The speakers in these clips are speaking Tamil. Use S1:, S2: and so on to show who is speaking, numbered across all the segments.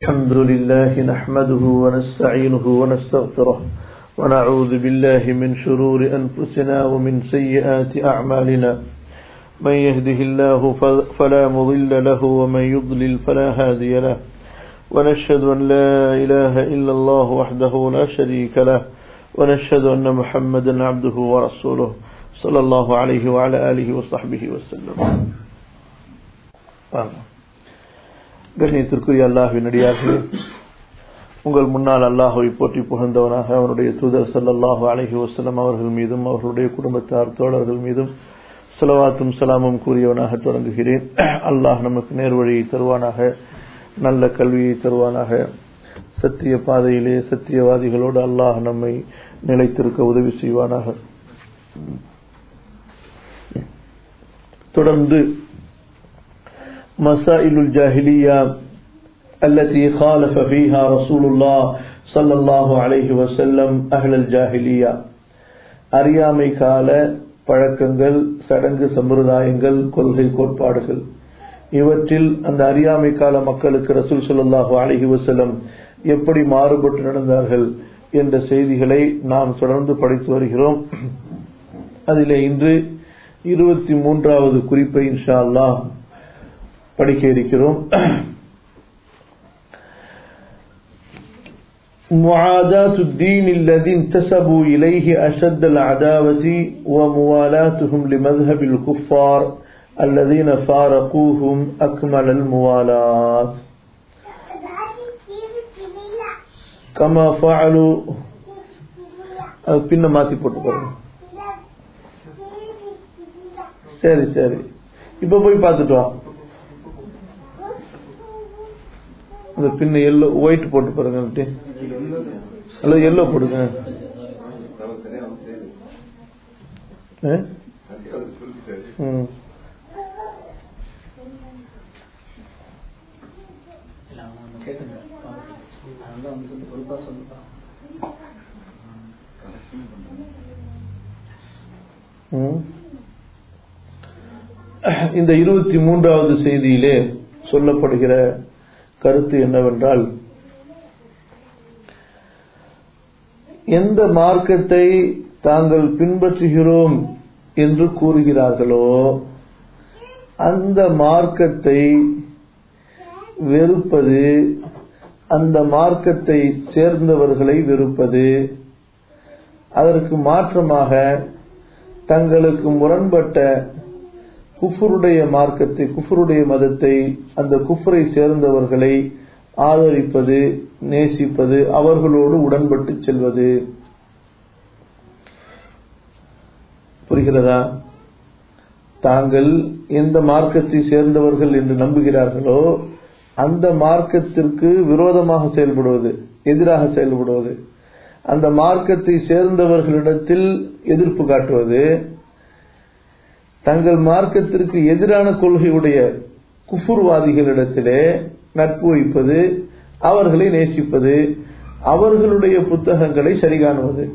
S1: الحمد لله نحمده ونستعينه ونستغفره ونعوذ بالله من شرور أنفسنا ومن سيئات أعمالنا من يهده الله فلا مضل له ومن يضلل فلا هادي له ونشهد أن لا إله إلا الله وحده لا شريك له ونشهد أن محمدا عبده ورسوله صلى الله عليه وعلى آله وصحبه وسلم آمين கண்ணியத்திற்குரிய அல்லாஹின் அடியார்களே உங்கள் முன்னால் அல்லாஹுவை போற்றி புகழ்ந்தவனாக அவனுடைய தூதர் சல்லாஹூ அலஹி வசலம் அவர்கள் மீதும் அவர்களுடைய குடும்பத்தார் தோழர்கள் மீதும் செலவாத்தும் சலாமும் கூறியவனாக தொடங்குகிறேன் அல்லாஹ் நமக்கு நேர்வழியை தருவானாக நல்ல கல்வியை தருவானாக சத்திய பாதையிலே சத்தியவாதிகளோடு அல்லாஹ் நம்மை நிலைத்திருக்க உதவி செய்வானாக தொடர்ந்து مسائل الجاهلية التي خالف فيها رسول الله صلى الله عليه وسلم أهل الجاهلية அறியாமை கால பழக்கங்கள் சடங்கு சம்பிரதாயங்கள் கொள்கை கோட்பாடுகள் இவற்றில் அந்த அறியாமை கால மக்களுக்கு ரசூல் சொல்லாஹு அலஹி வசல்லம் எப்படி மாறுபட்டு நடந்தார்கள் என்ற செய்திகளை நாம் தொடர்ந்து படித்து வருகிறோம் அதிலே இன்று இருபத்தி மூன்றாவது குறிப்பை இன்ஷா அல்லாஹ் படிக்க இருக்கிறோம் معاداة الدين الذي انتسبوا إليه أشد العداوة وموالاتهم لمذهب الكفار الذين فارقوهم أكمل الموالاة كما فعلوا பின்ன மாத்தி போட்டு பாருங்க சரி சரி இப்ப போய் பார்த்துட்டு வா அந்த பின்ன எல்லோ ஒயிட் போட்டு பாருங்க அல்லது எல்லோ போடுங்க இந்த இருபத்தி மூன்றாவது செய்தியிலே சொல்லப்படுகிற கருத்து என்னவென்றால் எந்த மார்க்கத்தை தாங்கள் பின்பற்றுகிறோம் என்று கூறுகிறார்களோ அந்த மார்க்கத்தை வெறுப்பது அந்த மார்க்கத்தை சேர்ந்தவர்களை வெறுப்பது அதற்கு மாற்றமாக தங்களுக்கு முரண்பட்ட குஃபருடைய மார்க்கத்தை குஃபருடைய மதத்தை அந்த குஃபரை சேர்ந்தவர்களை ஆதரிப்பது நேசிப்பது அவர்களோடு உடன்பட்டு செல்வது புரிகிறதா தாங்கள் எந்த மார்க்கத்தை சேர்ந்தவர்கள் என்று நம்புகிறார்களோ அந்த மார்க்கத்திற்கு விரோதமாக செயல்படுவது எதிராக செயல்படுவது அந்த மார்க்கத்தை சேர்ந்தவர்களிடத்தில் எதிர்ப்பு காட்டுவது தங்கள் மார்க்கத்திற்கு எதிரான கொள்கையுடைய குஃபுர்வாதிகளிடத்திலே நட்பு வைப்பது அவர்களை நேசிப்பது அவர்களுடைய புத்தகங்களை சரிகாணுவது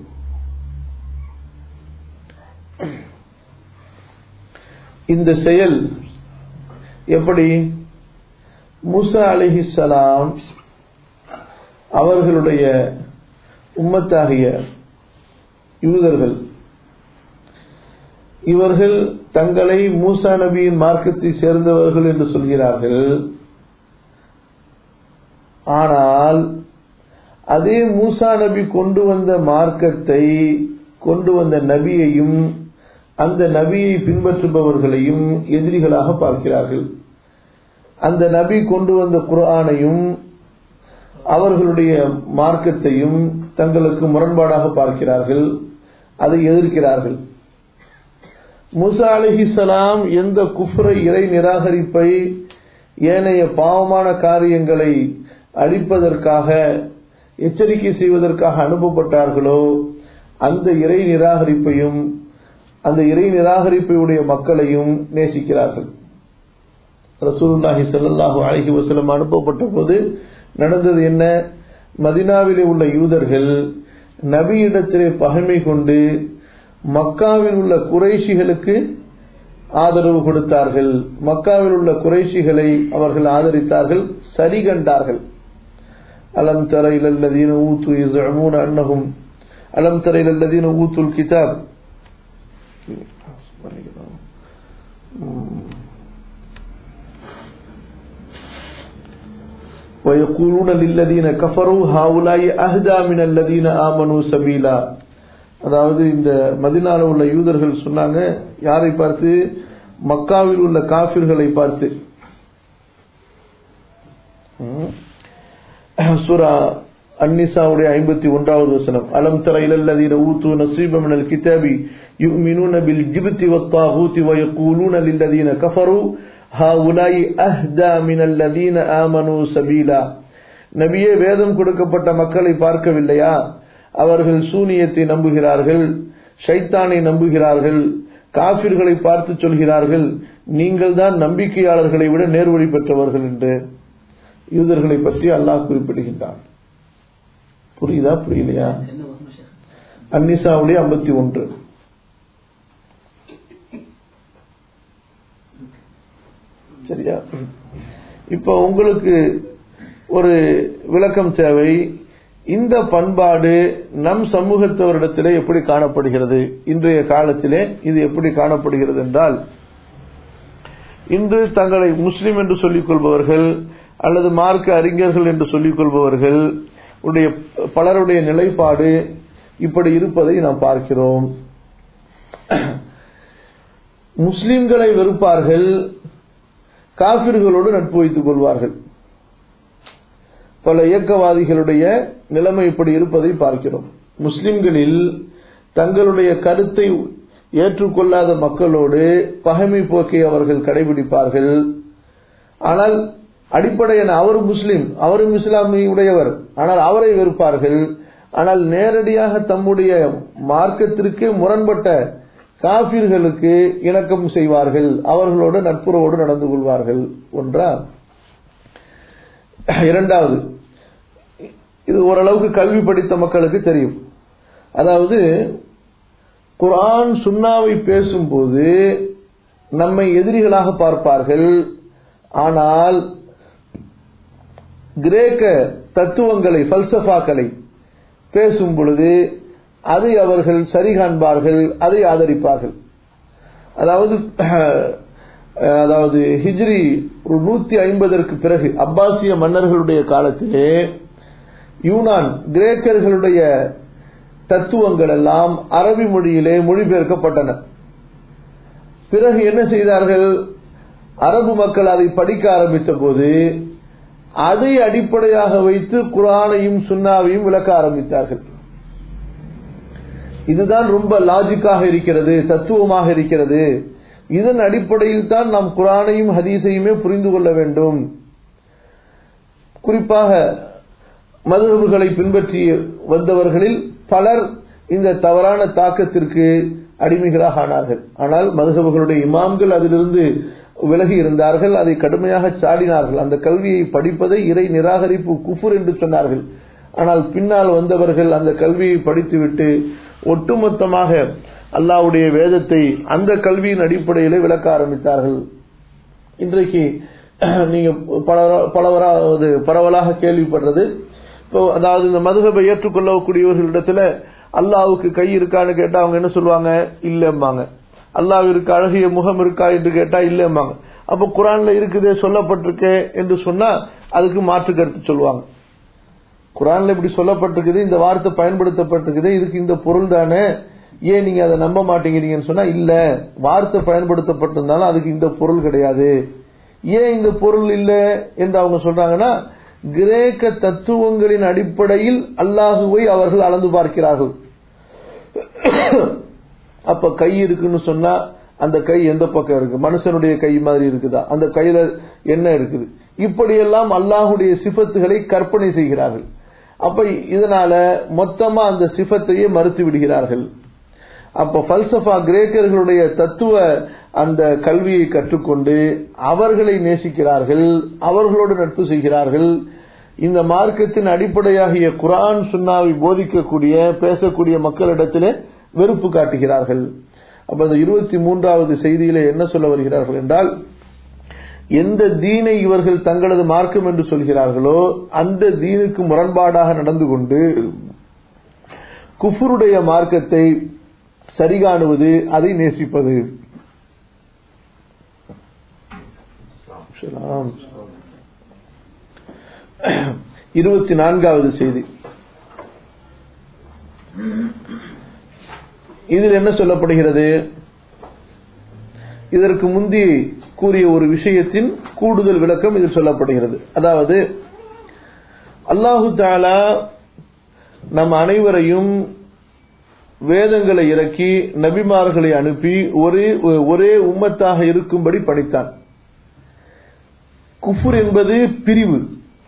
S1: இந்த செயல் எப்படி முசா அலிஹிசலாம் அவர்களுடைய உம்மத்தாகிய யூதர்கள் இவர்கள் தங்களை மூசா நபியின் மார்க்கத்தை சேர்ந்தவர்கள் என்று சொல்கிறார்கள் ஆனால் அதே மூசா நபி கொண்டு வந்த மார்க்கத்தை கொண்டு வந்த நபியையும் அந்த நபியை பின்பற்றுபவர்களையும் எதிரிகளாக பார்க்கிறார்கள் அந்த நபி கொண்டு வந்த குரானையும் அவர்களுடைய மார்க்கத்தையும் தங்களுக்கு முரண்பாடாக பார்க்கிறார்கள் அதை எதிர்க்கிறார்கள் முசா அலிஹிசலாம் எந்த குஃப்ரை இறை நிராகரிப்பை ஏனைய பாவமான காரியங்களை அழிப்பதற்காக எச்சரிக்கை செய்வதற்காக அனுப்பப்பட்டார்களோ அந்த இறை நிராகரிப்பையும் அந்த இறை நிராகரிப்பையுடைய மக்களையும் நேசிக்கிறார்கள் ரசூல்லாஹி சல்லாஹூ அலஹி வசலம் அனுப்பப்பட்ட போது நடந்தது என்ன மதினாவிலே உள்ள யூதர்கள் நபியிடத்திலே பகைமை கொண்டு மக்காவில் உள்ள குறைஷிகளுக்கு ஆதரவு கொடுத்தார்கள் மக்காவில் உள்ள குறைஷிகளை அவர்கள் ஆதரித்தார்கள் சரி கண்டார்கள் ألم تر إلى الذين أوتوا يزعمون أنهم ألم تر إلى الذين أوتوا الكتاب ويقولون للذين كفروا هؤلاء أهدى من الذين آمنوا سبيلا அதாவது இந்த மதினால உள்ள யூதர்கள் சொன்னாங்க யாரை பார்த்து மக்காவில் உள்ள காபிர்களை பார்த்து சூரா அந்நிசாவுடைய ஐம்பத்தி ஒன்றாவது வசனம் அலம் தர இலல்லதீன ஊத்து நசீப மினல் கிதாபி யுமினூன பில் ஜிப்தி வத்தாகூதி வயக்கூலூன லில்லதீன கஃபரு ஹாஉலாய் அஹ்தா மினல்லதீன ஆமனு சபீலா நபியே வேதம் கொடுக்கப்பட்ட மக்களை பார்க்கவில்லையா அவர்கள் சூனியத்தை நம்புகிறார்கள் ஷைத்தானை நம்புகிறார்கள் காபிர்களை பார்த்து சொல்கிறார்கள் நீங்கள் தான் நம்பிக்கையாளர்களை விட நேர்வழி பெற்றவர்கள் என்று யூதர்களை பற்றி அல்லாஹ் குறிப்பிடுகின்றான் புரியுதா புரியலையா அன்னிசாவுடைய ஐம்பத்தி ஒன்று சரியா இப்ப உங்களுக்கு ஒரு விளக்கம் தேவை இந்த பண்பாடு நம் சமூகத்தவரிடத்திலே எப்படி காணப்படுகிறது இன்றைய காலத்திலே இது எப்படி காணப்படுகிறது என்றால் இன்று தங்களை முஸ்லிம் என்று சொல்லிக் கொள்பவர்கள் அல்லது மார்க்க அறிஞர்கள் என்று சொல்லிக் கொள்பவர்கள் உடைய பலருடைய நிலைப்பாடு இப்படி இருப்பதை நாம் பார்க்கிறோம் முஸ்லிம்களை வெறுப்பார்கள் காபிர்களோடு நட்பு வைத்துக் கொள்வார்கள் பல இயக்கவாதிகளுடைய நிலைமை இப்படி இருப்பதை பார்க்கிறோம் முஸ்லிம்களில் தங்களுடைய கருத்தை ஏற்றுக்கொள்ளாத மக்களோடு பகைமை போக்கை அவர்கள் கடைபிடிப்பார்கள் ஆனால் அடிப்படையான அவர் முஸ்லிம் அவரும் இஸ்லாமிய உடையவர் ஆனால் அவரை வெறுப்பார்கள் ஆனால் நேரடியாக தம்முடைய மார்க்கத்திற்கு முரண்பட்ட காபிர்களுக்கு இணக்கம் செய்வார்கள் அவர்களோடு நட்புறவோடு நடந்து கொள்வார்கள் ஒன்றா இரண்டாவது இது ஓரளவுக்கு கல்வி படித்த மக்களுக்கு தெரியும் அதாவது குரான் சுண்ணாவை பேசும்போது நம்மை எதிரிகளாக பார்ப்பார்கள் ஆனால் கிரேக்க தத்துவங்களை பல்சபாக்களை பேசும் பொழுது அதை அவர்கள் சரி காண்பார்கள் அதை ஆதரிப்பார்கள் அதாவது அதாவது ஹிஜ்ரி ஒரு நூத்தி ஐம்பதற்கு பிறகு அப்பாசிய மன்னர்களுடைய காலத்திலே யூனான் கிரேக்கர்களுடைய தத்துவங்கள் எல்லாம் அரபி மொழியிலே மொழிபெயர்க்கப்பட்டன பிறகு என்ன செய்தார்கள் அரபு மக்கள் அதை படிக்க ஆரம்பித்த போது அதை அடிப்படையாக வைத்து குரானையும் சுண்ணாவையும் விளக்க ஆரம்பித்தார்கள் இதுதான் ரொம்ப லாஜிக்காக இருக்கிறது தத்துவமாக இருக்கிறது இதன் அடிப்படையில் தான் நாம் குரானையும் ஹதீஸையுமே புரிந்து கொள்ள வேண்டும் குறிப்பாக மதுகபுகளை பின்பற்றி வந்தவர்களில் பலர் இந்த தவறான தாக்கத்திற்கு அடிமைகளாக ஆனார்கள் ஆனால் மதுகபுகளுடைய இமாம்கள் அதிலிருந்து விலகி இருந்தார்கள் அதை கடுமையாக சாடினார்கள் அந்த கல்வியை படிப்பதை இறை நிராகரிப்பு குஃபுர் என்று சொன்னார்கள் ஆனால் பின்னால் வந்தவர்கள் அந்த கல்வியை படித்துவிட்டு ஒட்டுமொத்தமாக அல்லாவுடைய வேதத்தை அந்த கல்வியின் அடிப்படையிலே விளக்க ஆரம்பித்தார்கள் இன்றைக்கு நீங்க பலவராவது பரவலாக கேள்விப்படுறது இப்போ அதாவது இந்த மதுகபை ஏற்றுக்கொள்ளக்கூடியவர்களிடத்துல அல்லாவுக்கு கை இருக்கான்னு கேட்டா அவங்க என்ன சொல்லுவாங்க இல்லம்பாங்க அல்லாவிற்கு அழகிய முகம் இருக்கா என்று கேட்டா இல்லம்பாங்க அப்ப குரான்ல இருக்குதே சொல்லப்பட்டிருக்கே என்று சொன்னா அதுக்கு மாற்று கருத்து சொல்லுவாங்க குரான்ல இப்படி சொல்லப்பட்டிருக்குது இந்த வார்த்தை பயன்படுத்தப்பட்டிருக்குது இதுக்கு இந்த பொருள் தானே ஏன் நீங்க அதை நம்ப மாட்டேங்கிறீங்கன்னு சொன்னா இல்ல வார்த்தை பயன்படுத்தப்பட்டிருந்தாலும் அதுக்கு இந்த பொருள் கிடையாது ஏன் இந்த பொருள் இல்ல என்று அவங்க சொல்றாங்கன்னா கிரேக்க தத்துவங்களின் அடிப்படையில் அல்லாஹுவை அவர்கள் அளந்து பார்க்கிறார்கள் அப்ப கை இருக்குன்னு சொன்னா அந்த கை எந்த பக்கம் இருக்கு மனுஷனுடைய கை மாதிரி இருக்குதா அந்த கையில என்ன இருக்குது இப்படியெல்லாம் அல்லாஹுடைய சிபத்துகளை கற்பனை செய்கிறார்கள் அப்ப இதனால மொத்தமா அந்த சிபத்தையே மறுத்து விடுகிறார்கள் அப்ப பல்சபா கிரேக்கர்களுடைய தத்துவ அந்த கல்வியை கற்றுக்கொண்டு அவர்களை நேசிக்கிறார்கள் அவர்களோடு நட்பு செய்கிறார்கள் இந்த மார்க்கத்தின் அடிப்படையாகிய குரான் சுன்னாவை போதிக்கக்கூடிய பேசக்கூடிய மக்களிடத்திலே வெறுப்பு காட்டுகிறார்கள் அப்ப இந்த இருபத்தி மூன்றாவது செய்தியில என்ன சொல்ல வருகிறார்கள் என்றால் எந்த தீனை இவர்கள் தங்களது மார்க்கம் என்று சொல்கிறார்களோ அந்த தீனுக்கு முரண்பாடாக நடந்து கொண்டு குஃபருடைய மார்க்கத்தை சரிகாணுவது அதை நேசிப்பது இருபத்தி நான்காவது செய்தி இதில் என்ன சொல்லப்படுகிறது இதற்கு முந்தி கூறிய ஒரு விஷயத்தின் கூடுதல் விளக்கம் இதில் சொல்லப்படுகிறது அதாவது அல்லாஹு தாலா நம் அனைவரையும் வேதங்களை இறக்கி நபிமார்களை அனுப்பி ஒரே ஒரே உம்மத்தாக இருக்கும்படி பணித்தான் குஃபுர் என்பது பிரிவு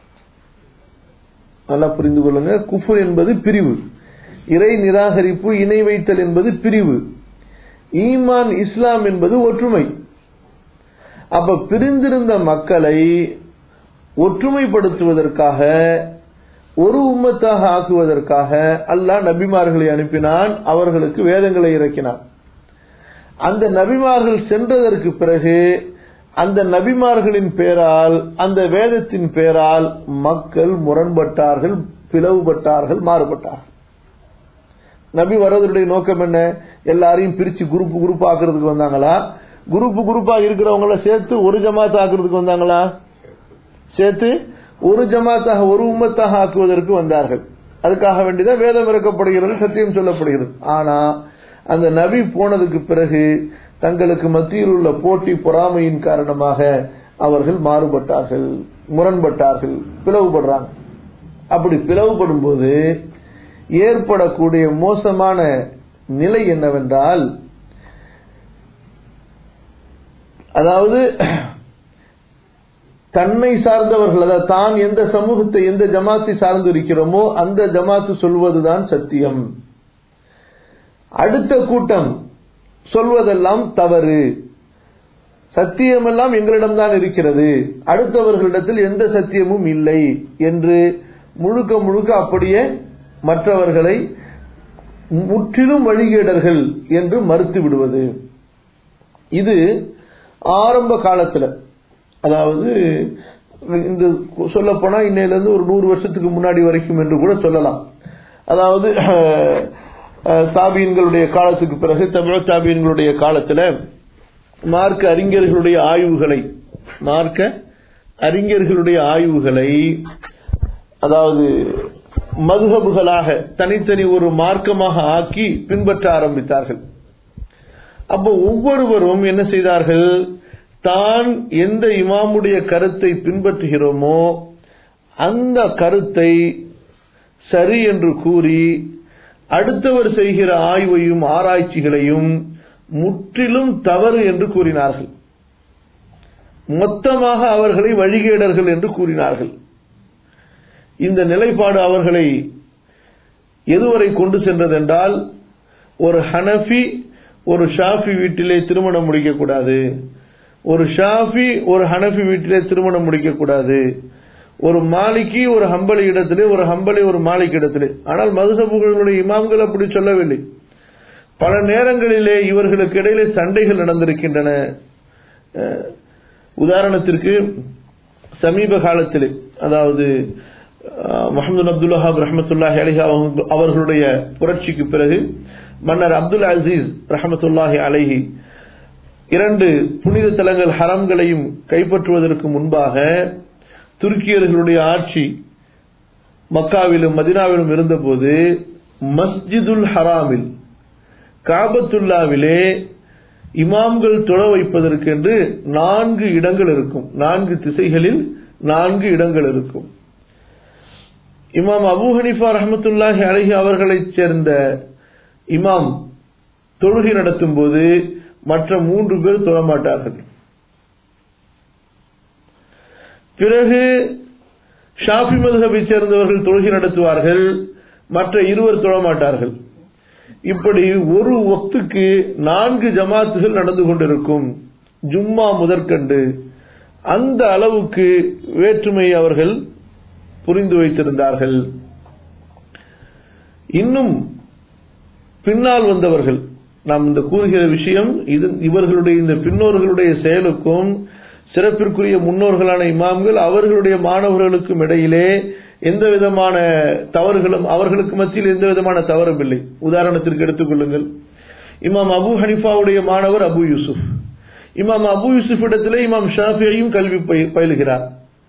S1: நல்லா புரிந்து கொள்ளுங்க குஃபுர் என்பது பிரிவு இறை நிராகரிப்பு இணை வைத்தல் என்பது பிரிவு ஈமான் இஸ்லாம் என்பது ஒற்றுமை அப்ப பிரிந்திருந்த மக்களை ஒற்றுமைப்படுத்துவதற்காக ஒரு உம்மத்தாக ஆக்குவதற்காக அல்லாஹ் நபிமார்களை அனுப்பினான் அவர்களுக்கு வேதங்களை இறக்கினான் அந்த நபிமார்கள் சென்றதற்கு பிறகு அந்த நபிமார்களின் பேரால் அந்த வேதத்தின் பேரால் மக்கள் முரண்பட்டார்கள் பிளவுபட்டார்கள் மாறுபட்டார்கள் நபி வர்றதுடைய நோக்கம் என்ன எல்லாரையும் பிரிச்சு குரூப் குரூப் ஆக்குறதுக்கு வந்தாங்களா குரூப் குரூப்பா இருக்கிறவங்கள சேர்த்து ஒரு ஜமாத் ஆக்குறதுக்கு வந்தாங்களா சேர்த்து ஒரு ஜமாத்தாக ஒரு உம்மத்தாக ஆக்குவதற்கு வந்தார்கள் அதுக்காக வேண்டிதான் வேதம் இறக்கப்படுகிறது சத்தியம் சொல்லப்படுகிறது ஆனா அந்த நபி போனதுக்கு பிறகு தங்களுக்கு மத்தியில் உள்ள போட்டி பொறாமையின் காரணமாக அவர்கள் மாறுபட்டார்கள் முரண்பட்டார்கள் பிளவுபடுறாங்க அப்படி பிளவுபடும் போது ஏற்படக்கூடிய மோசமான நிலை என்னவென்றால் அதாவது தன்னை சார்ந்தவர்கள் அதாவது தான் எந்த சமூகத்தை எந்த ஜமாத்தை சார்ந்து இருக்கிறோமோ அந்த ஜமாத்து சொல்வதுதான் சத்தியம் அடுத்த கூட்டம் சொல்வதெல்லாம் தவறு சத்தியமெல்லாம் எங்களிடம்தான் இருக்கிறது அடுத்தவர்களிடத்தில் எந்த சத்தியமும் இல்லை என்று முழுக்க முழுக்க அப்படியே மற்றவர்களை முற்றிலும் வழிகேடர்கள் என்று மறுத்து விடுவது இது ஆரம்ப காலத்துல அதாவது இந்த சொல்ல போனா இன்னையில இருந்து ஒரு நூறு வருஷத்துக்கு முன்னாடி வரைக்கும் என்று கூட சொல்லலாம் அதாவது தாபியன்களுடைய காலத்துக்கு பிறகு தமிழ் தாபியன்களுடைய காலத்துல மார்க்க அறிஞர்களுடைய ஆய்வுகளை மார்க்க அறிஞர்களுடைய ஆய்வுகளை அதாவது மதுகபுகளாக தனித்தனி ஒரு மார்க்கமாக ஆக்கி பின்பற்ற ஆரம்பித்தார்கள் அப்போ ஒவ்வொருவரும் என்ன செய்தார்கள் தான் எந்த இமாமுடைய கருத்தை பின்பற்றுகிறோமோ அந்த கருத்தை சரி என்று கூறி அடுத்தவர் செய்கிற ஆய்வையும் ஆராய்ச்சிகளையும் முற்றிலும் தவறு என்று கூறினார்கள் மொத்தமாக அவர்களை வழிகேடர்கள் என்று கூறினார்கள் இந்த நிலைப்பாடு அவர்களை எதுவரை கொண்டு சென்றதென்றால் ஒரு ஹனஃபி ஒரு ஷாஃபி வீட்டிலே திருமணம் முடிக்கக்கூடாது ஒரு ஷாஃபி ஒரு ஹனஃபி வீட்டிலே திருமணம் முடிக்கக்கூடாது ஒரு மாலிக்கு ஒரு ஹம்பளி இடத்திலே ஒரு ஹம்பளி ஒரு மாலிக் இடத்திலே ஆனால் மதுசபுகளுடைய இமாம்கள் அப்படி சொல்லவில்லை பல நேரங்களிலே இவர்களுக்கு இடையிலே சண்டைகள் நடந்திருக்கின்றன உதாரணத்திற்கு சமீப காலத்திலே அதாவது முகமது அப்துல்லாஹாப் ரஹமத்துல்லாஹி அலிஹா அவர்களுடைய புரட்சிக்கு பிறகு மன்னர் அப்துல் அசீஸ் ரஹமத்துல்லாஹி அலைஹி இரண்டு புனித தலங்கள் ஹரம்களையும் கைப்பற்றுவதற்கு முன்பாக துருக்கியர்களுடைய ஆட்சி மக்காவிலும் மதினாவிலும் இருந்தபோது மஸ்ஜிதுல் ஹராமில் காபத்துல்லாவிலே இமாம்கள் தொழ வைப்பதற்கென்று நான்கு இடங்கள் இருக்கும் நான்கு திசைகளில் நான்கு இடங்கள் இருக்கும் இமாம் அபு ஹனிஃபா ரஹமத்துல்லாஹி அலஹி அவர்களைச் சேர்ந்த இமாம் தொழுகை நடத்தும் போது மற்ற மூன்று பேர் தொழமாட்டார்கள் பிறகு ஷாஃபி மதுஹபை சேர்ந்தவர்கள் தொழுகை நடத்துவார்கள் மற்ற இருவர் தொழமாட்டார்கள் இப்படி ஒரு ஒத்துக்கு நான்கு ஜமாத்துகள் நடந்து கொண்டிருக்கும் ஜும்மா முதற்கண்டு அந்த அளவுக்கு வேற்றுமை அவர்கள் புரிந்து வைத்திருந்தார்கள் இன்னும் பின்னால் வந்தவர்கள் நாம் இந்த கூறுகிற விஷயம் இது இவர்களுடைய இந்த பின்னோர்களுடைய செயலுக்கும் சிறப்பிற்குரிய முன்னோர்களான இமாம்கள் அவர்களுடைய மாணவர்களுக்கும் இடையிலே எந்த விதமான தவறுகளும் அவர்களுக்கு மத்தியில் எந்த விதமான தவறும் இல்லை உதாரணத்திற்கு எடுத்துக்கொள்ளுங்கள் இமாம் அபு ஹனிஃபாவுடைய மாணவர் அபு யூசுப் இமாம் அபு யூசுப் இடத்திலே இமாம் ஷாஃபியையும் கல்வி பய- பயிலுகிறார்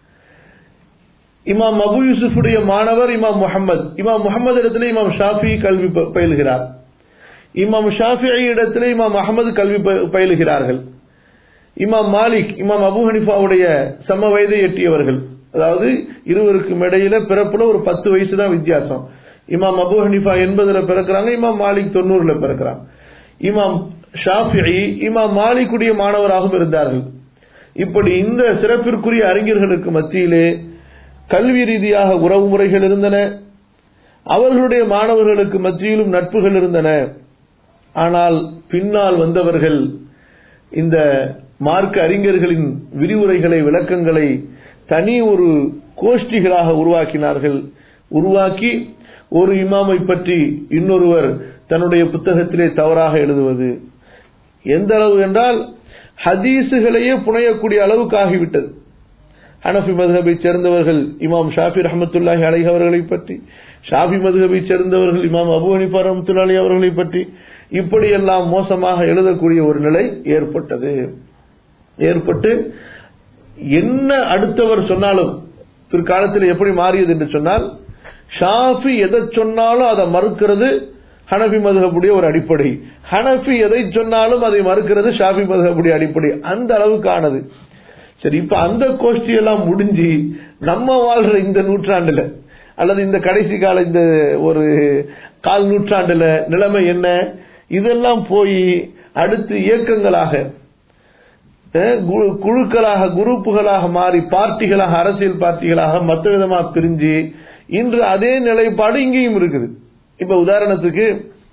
S1: இமாம் அபு யூசுஃபுடைய மாணவர் இமாம் முஹம்மது இமாம் முஹம்மது இடத்திலே இமாம் ஷாஃபி கல்வி ப- பயிலுகிறார் இமாம் ஷாஃபி இடத்திலே இமாம் அகமது கல்வி ப- பயிலுகிறார்கள் இமாம் மாலிக் இமாம் அபு ஹனிஃபாவுடைய சம வயதை எட்டியவர்கள் அதாவது இருவருக்கும் இடையில பிறப்புல ஒரு பத்து வயசு தான் வித்தியாசம் இமாம் அபு ஹனிஃபா எண்பதுல பிறக்கிறாங்க இமாம் மாலிக் தொண்ணூறுல பிறக்கிறாங்க இமாம் ஷாஃபிஇ இமாம் மாலிக்குடைய மாணவராகவும் இருந்தார்கள் இப்படி இந்த சிறப்பிற்குரிய அறிஞர்களுக்கு மத்தியிலே கல்வி ரீதியாக உறவு முறைகள் இருந்தன அவர்களுடைய மாணவர்களுக்கு மத்தியிலும் நட்புகள் இருந்தன ஆனால் பின்னால் வந்தவர்கள் இந்த மார்க்க அறிஞர்களின் விரிவுரைகளை விளக்கங்களை தனி ஒரு கோஷ்டிகளாக உருவாக்கினார்கள் உருவாக்கி ஒரு இமாமை பற்றி இன்னொருவர் தன்னுடைய புத்தகத்திலே தவறாக எழுதுவது எந்த அளவு என்றால் ஹதீஸுகளையே புனையக்கூடிய அளவுக்கு ஆகிவிட்டது ஹனஃபி மதுஹபை சேர்ந்தவர்கள் இமாம் ஷாஃபி ரஹமத்துல்லாஹி அலைஹி அவர்களை பற்றி ஷாஃபி மதுஹபை சேர்ந்தவர்கள் இமாம் அபு ஹனிஃபா ரஹமத்துல்லாஹி அவர்களை பற்றி இப்படியெல்லாம் மோசமாக எழுதக்கூடிய ஒரு நிலை ஏற்பட்டது ஏற்பட்டு என்ன அடுத்தவர் சொன்னாலும் பிற்காலத்தில் எப்படி மாறியது என்று சொன்னால் ஷாஃபி எதை சொன்னாலும் அதை மறுக்கிறது ஹனஃபி மதுகப்புடைய ஒரு அடிப்படை ஹனஃபி எதை சொன்னாலும் அதை மறுக்கிறது ஷாஃபி மதுகப்புடைய அடிப்படை அந்த அளவுக்கு ஆனது சரி இப்ப அந்த கோஷ்டி எல்லாம் முடிஞ்சு நம்ம வாழ்ற இந்த நூற்றாண்டுல அல்லது இந்த கடைசி கால இந்த ஒரு கால் நூற்றாண்டுல நிலைமை என்ன இதெல்லாம் போய் அடுத்து இயக்கங்களாக அஹ், கு- குழுக்களாக குரூப்புகளாக மாறி பார்ட்டிகளாக அரசியல் பார்ட்டிகளாக மற்ற விதமாக பிரிஞ்சு இன்று அதே நிலைப்பாடு இங்கேயும் இருக்குது இப்ப உதாரணத்துக்கு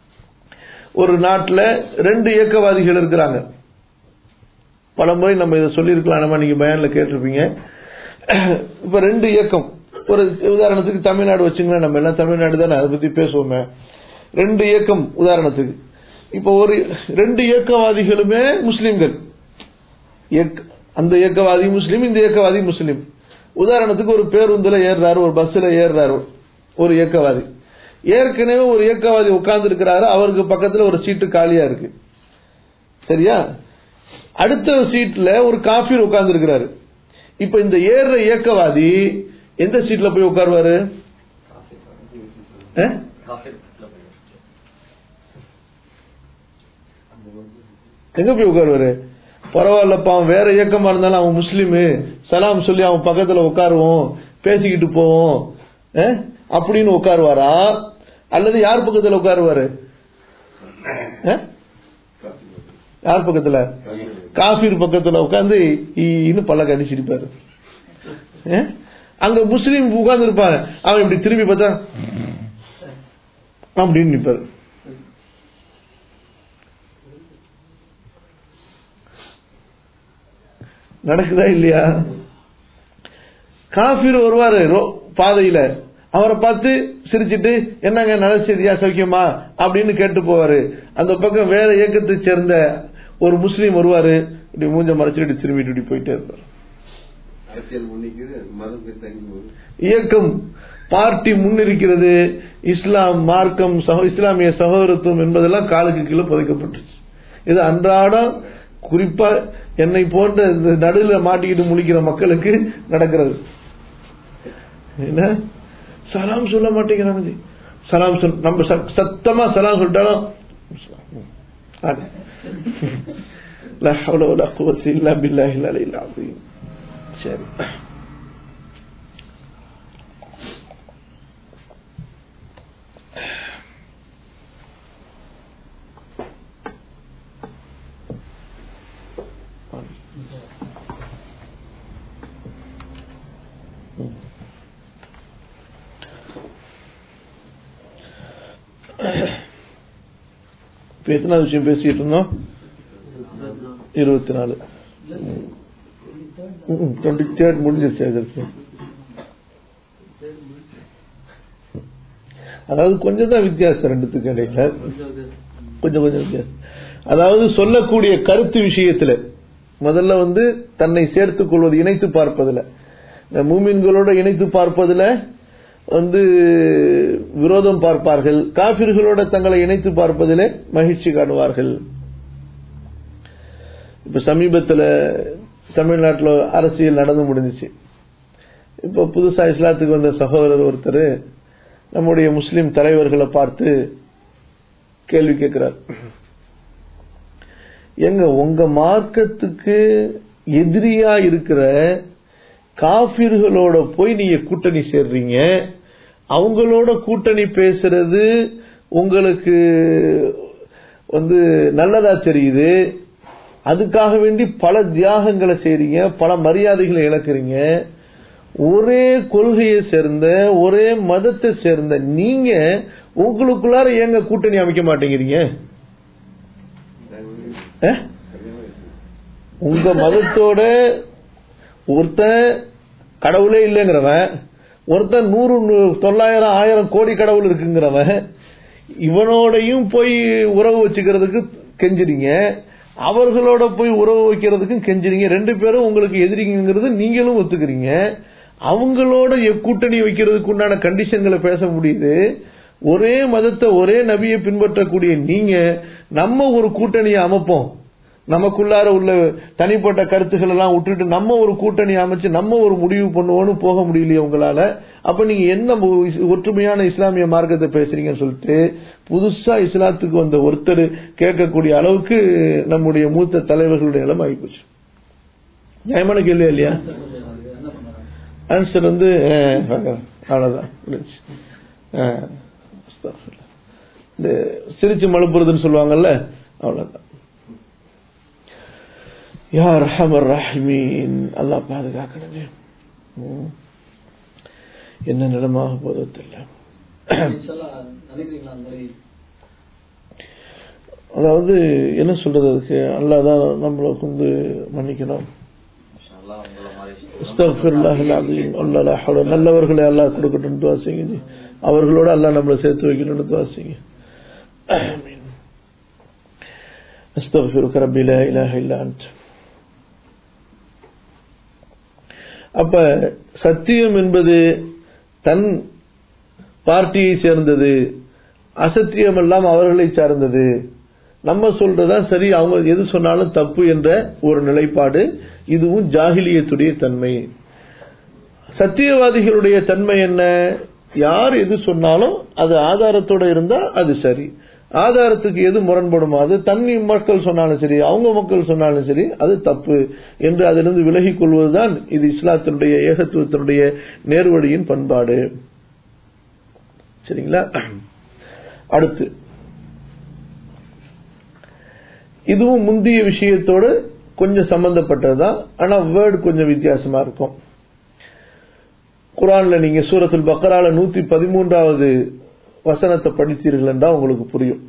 S1: ஒரு நாட்டுல ரெண்டு இயக்கவாதிகள் இருக்கிறாங்க பலமுறை நம்ம இதை சொல்லியிருக்கலாம் நம்ம நீங்க பயான்ல கேட்டிருப்பீங்க இப்ப ரெண்டு இயக்கம் ஒரு உதாரணத்துக்கு தமிழ்நாடு வச்சுங்களேன் நம்ம எல்லாம் தமிழ்நாடு தானே அதை பத்தி பேசுவோமே ரெண்டு இயக்கம் உதாரணத்துக்கு இப்ப ஒரு ரெண்டு இயக்கவாதிகளுமே முஸ்லிம்கள் இயக்க- அந்த இயக்கவாதி முஸ்லீம் இந்த இயக்கவாதி முஸ்லீம் உதாரணத்துக்கு ஒரு பேருந்துல ஏறுறாரு ஒரு பஸ்ல ஏறுறாரு ஒரு இயக்கவாதி ஏற்கனவே ஒரு இயக்கவாதி உட்கார்ந்து இருக்கிறாரு அவருக்கு பக்கத்துல ஒரு சீட்டு காலியா இருக்கு சரியா அடுத்த சீட்ல ஒரு காஃபீர் உட்கார்ந்து இருக்கிறாரு இப்ப இந்த ஏறுற இயக்கவாதி எந்த சீட்ல போய் உட்காருவாரு அஹ்? எங்க போய் உட்காருவாரு பரவாயில்லப்பா அவன் வேற இயக்கமா இருந்தாலும் அவன் முஸ்லீமு சலாம் சொல்லி அவன் பக்கத்துல உட்காருவோம் பேசிக்கிட்டு போவோம் அஹ்? அப்படின்னு உட்காருவாரா அல்லது யார் பக்கத்துல உட்காருவாரு அஹ்? யார் பக்கத்துல காஃபீர் பக்கத்துல உட்கார்ந்து இன்னும் பல்ல கடிச்சிருப்பாரு அஹ்? அங்க முஸ்லீம் உட்கார்ந்து இருப்பாங்க அவன் இப்படி திரும்பி பார்த்தா அப்படின்னு நிப்பாரு நடக்குதா இல்லையா காஃபீர் வருவாரு ரோ- பாதையில அவரை பார்த்து சிரிச்சிட்டு என்னங்க நல்ல செய்தியா சௌக்கியமா அப்படின்னு கேட்டு போவாரு அந்த பக்கம் வேற இயக்கத்தை சேர்ந்த ஒரு முஸ்லீம் வருவாரு இப்படி மூஞ்ச மறைச்சிட்டு திரும்பிட்டு இப்படி போயிட்டே இருப்பாரு
S2: அரசியல் முன்னிக்குது மதம் தங்கி வரும்
S1: இயக்கம் பார்ட்டி முன்னிருக்கிறது இஸ்லாம் மார்க்கம் சகோ இஸ்லாமிய சகோதரத்துவம் என்பதெல்லாம் காலுக்கு கீழே புதைக்கப்பட்டுச்சு இது அன்றாடம் குறிப்பா என்னை போன்ற இந்த நடுவில் மாட்டிக்கிட்டு முழிக்கிற மக்களுக்கு நடக்கிறது என்ன சலாம் சொல்ல மாட்டேங்கிறாங்க ஜி. சலாம் சொல் நம்ம சத்- சத்தமா சலாம் சொல்லிட்டாலும் அது. லா ஹவ்ல வலா குவத்த இல்லா பில்லாஹில் அலியில் அஸீம். சரி இப்ப எத்தனாவது விஷயம் பேசிட்டு இருந்தோம் இருபத்தி நாலு டுவெண்ட்டி தேர்ட் முடிஞ்சிருச்சு அதற்கு அதாவது கொஞ்சம் தான் வித்தியாசம் ரெண்டுத்துக்கு இடையில கொஞ்சம் கொஞ்சம் வித்தியாசம் அதாவது சொல்லக்கூடிய கருத்து விஷயத்துல முதல்ல வந்து தன்னை சேர்த்துக் கொள்வது இணைத்து பார்ப்பதில் இந்த மூமின்களோட இணைத்து பார்ப்பதில் வந்து விரோதம் பார்ப்பார்கள் காபிர்களோட தங்களை இணைத்து பார்ப்பதிலே மகிழ்ச்சி காணுவார்கள் இப்ப சமீபத்தில் தமிழ்நாட்டில் அரசியல் நடந்து முடிஞ்சிச்சு இப்ப புதுசா இஸ்லாத்துக்கு வந்த சகோதரர் ஒருத்தர் நம்முடைய முஸ்லிம் தலைவர்களை பார்த்து கேள்வி கேட்கிறார் எங்க உங்க மார்க்கத்துக்கு எதிரியா இருக்கிற காபிர்களோட போய் நீங்க கூட்டணி சேர்றீங்க அவங்களோட கூட்டணி பேசுறது உங்களுக்கு வந்து நல்லதா தெரியுது அதுக்காக வேண்டி பல தியாகங்களை செய்றீங்க பல மரியாதைகளை இழக்கிறீங்க ஒரே கொள்கையை சேர்ந்த ஒரே மதத்தை சேர்ந்த நீங்க உங்களுக்குள்ளார ஏங்க கூட்டணி அமைக்க மாட்டேங்கிறீங்க அஹ்? உங்க மதத்தோட ஒருத்தன் கடவுளே இல்லைங்கிறவன் ஒருத்தன் நூறு நூ- தொள்ளாயிரம் ஆயிரம் கோடி கடவுள் இருக்குங்கிறவன் இவனோடையும் போய் உறவு வச்சுக்கிறதுக்கு கெஞ்சுறீங்க அவர்களோட போய் உறவு வைக்கிறதுக்கும் கெஞ்சுறீங்க ரெண்டு பேரும் உங்களுக்கு எதிரிங்கிறது நீங்களும் ஒத்துக்கிறீங்க அவங்களோட எ- கூட்டணி வைக்கிறதுக்கு உண்டான கண்டிஷன்களை பேச முடியுது ஒரே மதத்தை ஒரே நபியை பின்பற்றக்கூடிய நீங்க நம்ம ஒரு கூட்டணியை அமைப்போம் நமக்குள்ளார உள்ள தனிப்பட்ட கருத்துக்கள் எல்லாம் விட்டுட்டு நம்ம ஒரு கூட்டணி அமைச்சு நம்ம ஒரு முடிவு பண்ணுவோம்னு போக முடியலையே உங்களால அப்ப நீங்க என்ன மு- ஒற்றுமையான இஸ்லாமிய மார்க்கத்தை பேசுறீங்கன்னு சொல்லிட்டு புதுசா இஸ்லாத்துக்கு வந்த ஒருத்தர் கேட்கக்கூடிய அளவுக்கு நம்முடைய மூத்த தலைவர்களுடைய நிலைமை ஆகிப்போச்சு நியாயமான கேள்வி இல்லையா ஆன்சர் வந்து அஹ், பார்க்கலாம். அவ்வளவுதான் முடிஞ்சுச்சு. அஹ், அஸ்தக்ஃபிருல்லாஹ். இந்த சிரிச்சு மழுப்புறதுன்னு சொல்லுவாங்கல்ல அவ்வளவுதான் யார் ரஹமர் ரஹ்மீன் அல்லாஹ் பாதுகாக்கணுமே ம். என்ன நிலமாக போதோ தெரியல
S3: நினைக்கிறீங்களா அந்த மாதிரி
S1: அதாவது என்ன சொல்றது அதுக்கு அல்லாஹ் தான் நம்மளை வந்து மன்னிக்கணும் அஸ்தக்ஃபிருல்லாஹ் அல்-அஸீம். அல்லாஹ் லா ஹவ்ல. நல்லவர்களை அல்லாஹ் கொடுக்கட்டும் துவா செய்யுங்க ஜி. அவர்களோட அல்லாஹ் நம்மளை சேர்த்து வைக்கணும்னு துவா செய்யுங்க ஆமீன். அஸ்தக்ஃபிருக்க ரப்பி லா இலாஹ இல்லா அன்ட் அப்ப சத்தியம் என்பது தன் பார்ட்டியை சேர்ந்தது அசத்தியம் எல்லாம் அவர்களை சார்ந்தது நம்ம சொல்றதுதான் சரி அவங்க எது சொன்னாலும் தப்பு என்ற ஒரு நிலைப்பாடு இதுவும் ஜாகிலியத்துடைய தன்மை சத்தியவாதிகளுடைய தன்மை என்ன யார் எது சொன்னாலும் அது ஆதாரத்தோட இருந்தா அது சரி ஆதாரத்துக்கு எது முரண்படுமோ அது தண்ணி மக்கள் சொன்னாலும் சரி அவங்க மக்கள் சொன்னாலும் சரி அது தப்பு என்று அதிலிருந்து விலகிக் கொள்வதுதான் இது இஸ்லாத்தினுடைய ஏகத்துவத்தினுடைய நேர்வழியின் பண்பாடு சரிங்களா அடுத்து இதுவும் முந்தைய விஷயத்தோடு கொஞ்சம் சம்பந்தப்பட்டதுதான் ஆனா வேர்டு கொஞ்சம் வித்தியாசமா இருக்கும் குரான்ல நீங்க சூரத்துல் பக்கரால நூத்தி பதிமூன்றாவது வசனத்தை படித்தீர்கள் என்றால் உங்களுக்கு புரியும்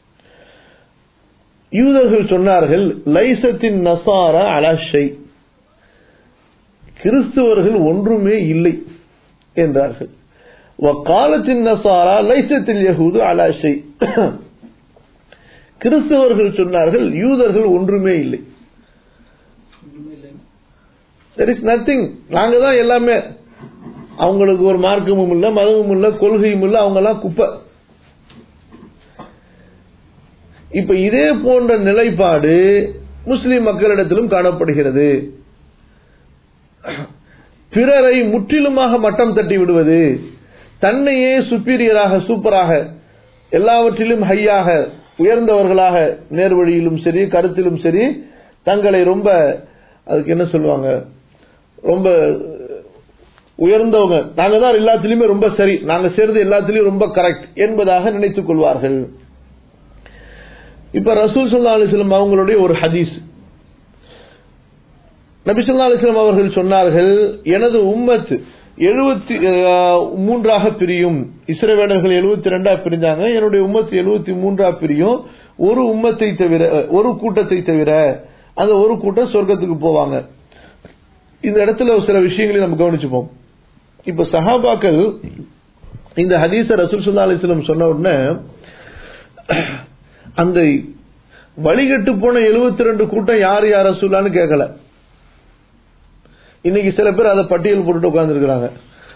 S1: யூதர்கள் சொன்னார்கள் லைசத்தின் நசாரா அலாஷை கிறிஸ்துவர்கள் ஒன்றுமே இல்லை என்றார்கள் வக்காலத்தின் நசாரா லைசத்தில் யஹூது அலாஷை கிறிஸ்தவர்கள் சொன்னார்கள் யூதர்கள் ஒன்றுமே இல்லை
S3: ஒண்ணுமே இல்லை
S1: தெர் இஸ் நத்திங் நாங்க தான் எல்லாமே அவங்களுக்கு ஒரு மார்க்கமும் இல்ல மதமும் இல்ல கொள்கையும் இல்ல அவங்க எல்லாம் குப்பை இப்ப இதே போன்ற நிலைப்பாடு முஸ்லிம் மக்களிடத்திலும் காணப்படுகிறது பிறரை முற்றிலுமாக மட்டம் தட்டி விடுவது தன்னையே சுப்பீரியராக சூப்பராக எல்லாவற்றிலும் ஹையாக உயர்ந்தவர்களாக நேர்வழியிலும் சரி கருத்திலும் சரி தங்களை ரொம்ப அதுக்கு என்ன சொல்லுவாங்க ரொம்ப உயர்ந்தவங்க நாங்க தான் எல்லாத்திலுமே ரொம்ப சரி நாங்க செய்யறது எல்லாத்திலையும் ரொம்ப கரெக்ட் என்பதாக நினைத்துக் கொள்வார்கள் இப்ப ரசூல் சல்லா அலிஸ்லம் அவங்களுடைய ஒரு ஹதீஸ் நபி சொல்லா அலிஸ்லாம் அவர்கள் சொன்னார்கள் எனது உம்மத் எழுபத்தி மூன்றாக பிரியும் இஸ்ரவேலர்கள் எழுபத்தி ரெண்டா பிரிஞ்சாங்க என்னுடைய உம்மத் எழுபத்தி மூன்றா பிரியும் ஒரு உம்மத்தை தவிர ஒரு கூட்டத்தை தவிர அந்த ஒரு கூட்டம் சொர்க்கத்துக்கு போவாங்க இந்த இடத்துல சில விஷயங்களை நம்ம கவனிச்சுப்போம் இப்ப சஹாபாக்கள் இந்த ஹதீஸ ரசூல் சுல்லா அலிஸ்லம் சொன்ன உடனே அந்த வழிகட்டு போன 72 ரெண்டு கூட்டம் யார் யார் ரசூலான்னு கேட்கல இன்னைக்கு சில பேர் அதை பட்டியல் போட்டுட்டு உட்கார்ந்துருக்கிறாங்க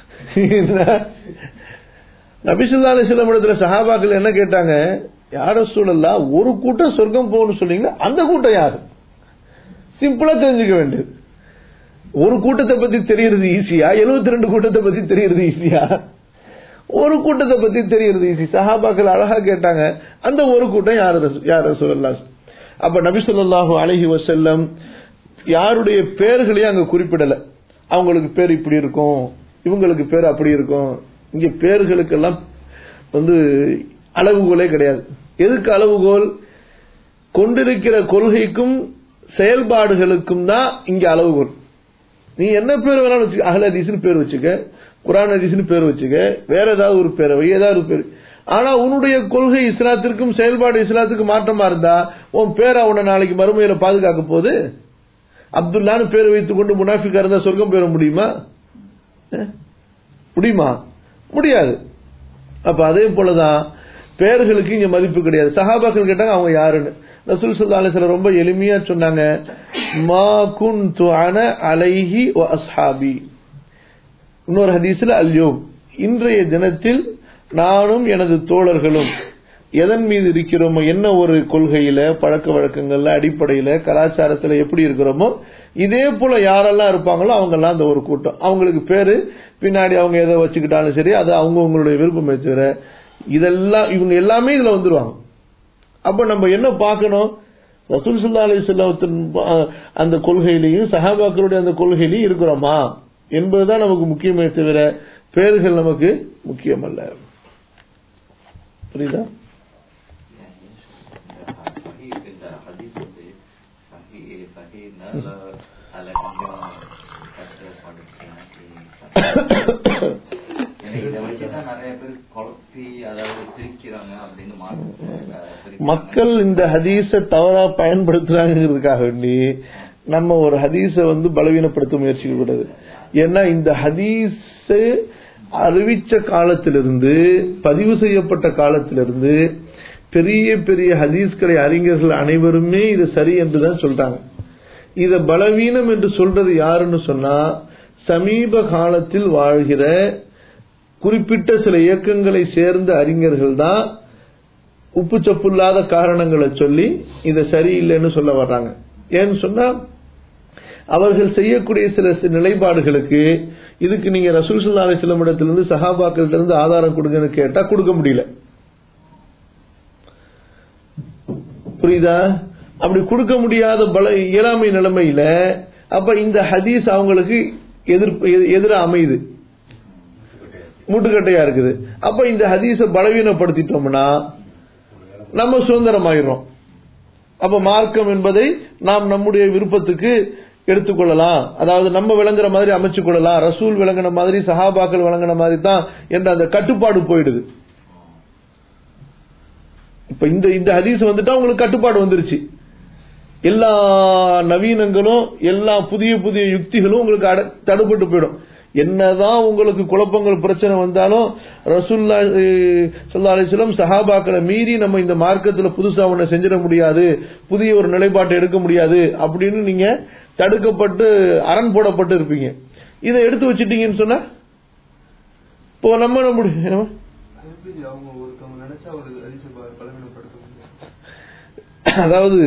S1: நபிசுல்லா அலிஸ்லாம் இடத்துல சஹாபாக்கள் என்ன கேட்டாங்க யார சூழல்லா ஒரு கூட்டம் சொர்க்கம் போகணும்னு சொன்னீங்கன்னா அந்த கூட்டம் யாரு சிம்பிளா தெரிஞ்சுக்க வேண்டியது ஒரு கூட்டத்தை பத்தி தெரியறது ஈஸியா 72 ரெண்டு கூட்டத்தை பத்தி தெரியறது ஈஸியா ஒரு கூட்டத்தை பத்தி தெரியறது ஈஸி சஹாபாக்கள் அழகா கேட்டாங்க அந்த ஒரு கூட்டம் யார் ரசூ- யார் சொல்லலாம் அப்ப நபி ஸல்லல்லாஹு அலைஹி வஸல்லம் யாருடைய பேர்களையும் அங்க குறிப்பிடல அவங்களுக்கு பேர் இப்படி இருக்கும் இவங்களுக்கு பேர் அப்படி இருக்கும் இங்க பேர்களுக்கெல்லாம் வந்து அளவுகோலே கிடையாது எதுக்கு அளவுகோல் கொண்டிருக்கிற கொள்கைக்கும் செயல்பாடுகளுக்கும் தான் இங்க அளவுகோல் நீ என்ன பேர் வேணாலும் வச்சுக்க அகல ஹதீஸ்னு பேர் வச்சுக்க குரான் ஹதீஸ்னு பேர் வச்சுக்க வேற ஏதாவது ஒரு பேர் வை ஏதாவது ஒரு பேர் ஆனா உன்னுடைய கொள்கை இஸ்லாத்திற்கும் செயல்பாடு இஸ்லாத்துக்கும் மாற்றமா இருந்தா உன் பேரை உன்னை நாளைக்கு மறுமையில பாதுகாக்க போகுது அப்துல்லான்னு பேர் வைத்துக் கொண்டு முனாஃபிக்கா இருந்தா சொர்க்கம் பெற முடியுமா அஹ்? முடியுமா முடியாது அப்ப அதே போலதான் பெயர்களுக்கு இங்க மதிப்பு கிடையாது சஹாபாக்கள் கேட்டாங்க அவங்க யாருன்னு ரசூல் ஸல்லல்லாஹு அலைஹி வஸல்லம் ரொம்ப எளிமையா சொன்னாங்க மா குன்து அன அலைஹி வ அஸ்ஹாபி இன்னொரு ஹதீஸ்ல அல்யோம் இன்றைய தினத்தில் நானும் எனது தோழர்களும் எதன் மீது இருக்கிறோமோ என்ன ஒரு கொள்கையில பழக்க வழக்கங்கள்ல அடிப்படையில கலாச்சாரத்துல எப்படி இருக்கிறோமோ இதே போல யாரெல்லாம் இருப்பாங்களோ அவங்க எல்லாம் அந்த ஒரு கூட்டம் அவங்களுக்கு பேரு பின்னாடி அவங்க எதை வச்சுக்கிட்டாலும் சரி அது அவங்க உங்களுடைய விருப்பமே தவிர இதெல்லாம் இவங்க எல்லாமே இதுல வந்துருவாங்க அப்ப நம்ம என்ன பார்க்கணும் ரசூல் சுல்லா அலிஸ்லாத்தின் அந்த கொள்கையிலையும் சஹாபாக்களுடைய அந்த கொள்கையிலையும் இருக்கிறோமா என்பதுதான் நமக்கு முக்கியமே தவிர பேர்கள் நமக்கு முக்கியம் அல்ல புரியுதா
S4: சஹீஹ் இந்த ஹதீஸ் வந்து சஹீஹ் சஹீஹ்னா அதுல கொஞ்சம் கஷ்டப்பட்டு எனக்கு இதை வச்சுதான் நிறைய பேர் குழப்பி அதாவது பிரிக்கிறாங்க அப்படின்னு மாற்று
S1: மக்கள் இந்த ஹதீஸ தவறா பயன்படுத்துறாங்கிறதுக்காக வேண்டி நம்ம ஒரு ஹதீஸ வந்து பலவீனப்படுத்த முயற்சிக்க கூடாது ஏன்னா இந்த ஹதீஸ் அறிவிச்ச காலத்திலிருந்து பதிவு செய்யப்பட்ட காலத்திலிருந்து பெரிய பெரிய ஹதீஸ்களை அறிஞர்கள் அனைவருமே இது சரி என்றுதான் சொல்றாங்க இத பலவீனம் என்று சொல்றது யாருன்னு சொன்னா சமீப காலத்தில் வாழ்கிற குறிப்பிட்ட சில இயக்கங்களை சேர்ந்த அறிஞர்கள் தான் உப்பு சப்புல்லாத காரணங்களை சொல்லி இதை சரியில்லைன்னு சொல்ல வர்றாங்க ஏன்னு சொன்னா அவர்கள் செய்யக்கூடிய சில சி- நிலைப்பாடுகளுக்கு இதுக்கு நீங்க ரசூல் சல்லா அலிஸ்லாம் இடத்திலிருந்து சஹாபாக்கள்ட்ட இருந்து ஆதாரம் கொடுங்கன்னு கேட்டா கொடுக்க முடியல புரியுதா அப்படி கொடுக்க முடியாத பல இயலாமை நிலைமையில அப்ப இந்த ஹதீஸ் அவங்களுக்கு எதிர்ப்பு எதிர அமையுது முட்டுக்கட்டையா இருக்குது அப்ப இந்த ஹதீஸ பலவீனப்படுத்திட்டோம்னா நம்ம சுதந்திரமாயிரும் அப்ப மார்க்கம் என்பதை நாம் நம்முடைய விருப்பத்துக்கு எடுத்துக்கொள்ளலாம் அதாவது நம்ம விளங்குற மாதிரி அமைச்சு கொள்ளலாம் ரசூல் விளங்குன மாதிரி சஹாபாக்கள் விளங்குன மாதிரி தான் என்ற அந்த கட்டுப்பாடு போயிடுது இப்ப இந்த இந்த ஹதீஸ் வந்துட்டா உங்களுக்கு கட்டுப்பாடு வந்துருச்சு எல்லா நவீனங்களும் எல்லா புதிய புதிய யுக்திகளும் உங்களுக்கு அட- தடுபட்டு போயிடும் என்னதான் உங்களுக்கு குழப்பங்கள் பிரச்சனை வந்தாலும் ரசூல்லா சொல்லா அலிஸ்லம் சஹாபாக்களை மீறி நம்ம இந்த மார்க்கத்துல புதுசா ஒண்ணு செஞ்சிட முடியாது புதிய ஒரு நிலைப்பாட்டை எடுக்க முடியாது அப்படின்னு நீங்க தடுக்கப்பட்டு அரண் போடப்பட்டு இருப்பீங்க இதை எடுத்து வச்சிட்டீங்கன்னு சொன்னா இப்போ நம்ம என்ன முடியும் என்னம்மா?
S3: எப்படி அவங்க ஒருத்தவங்க நினைச்சா ஒரு அதிசய பலவீனப்படுத்த முடியும்
S1: அதாவது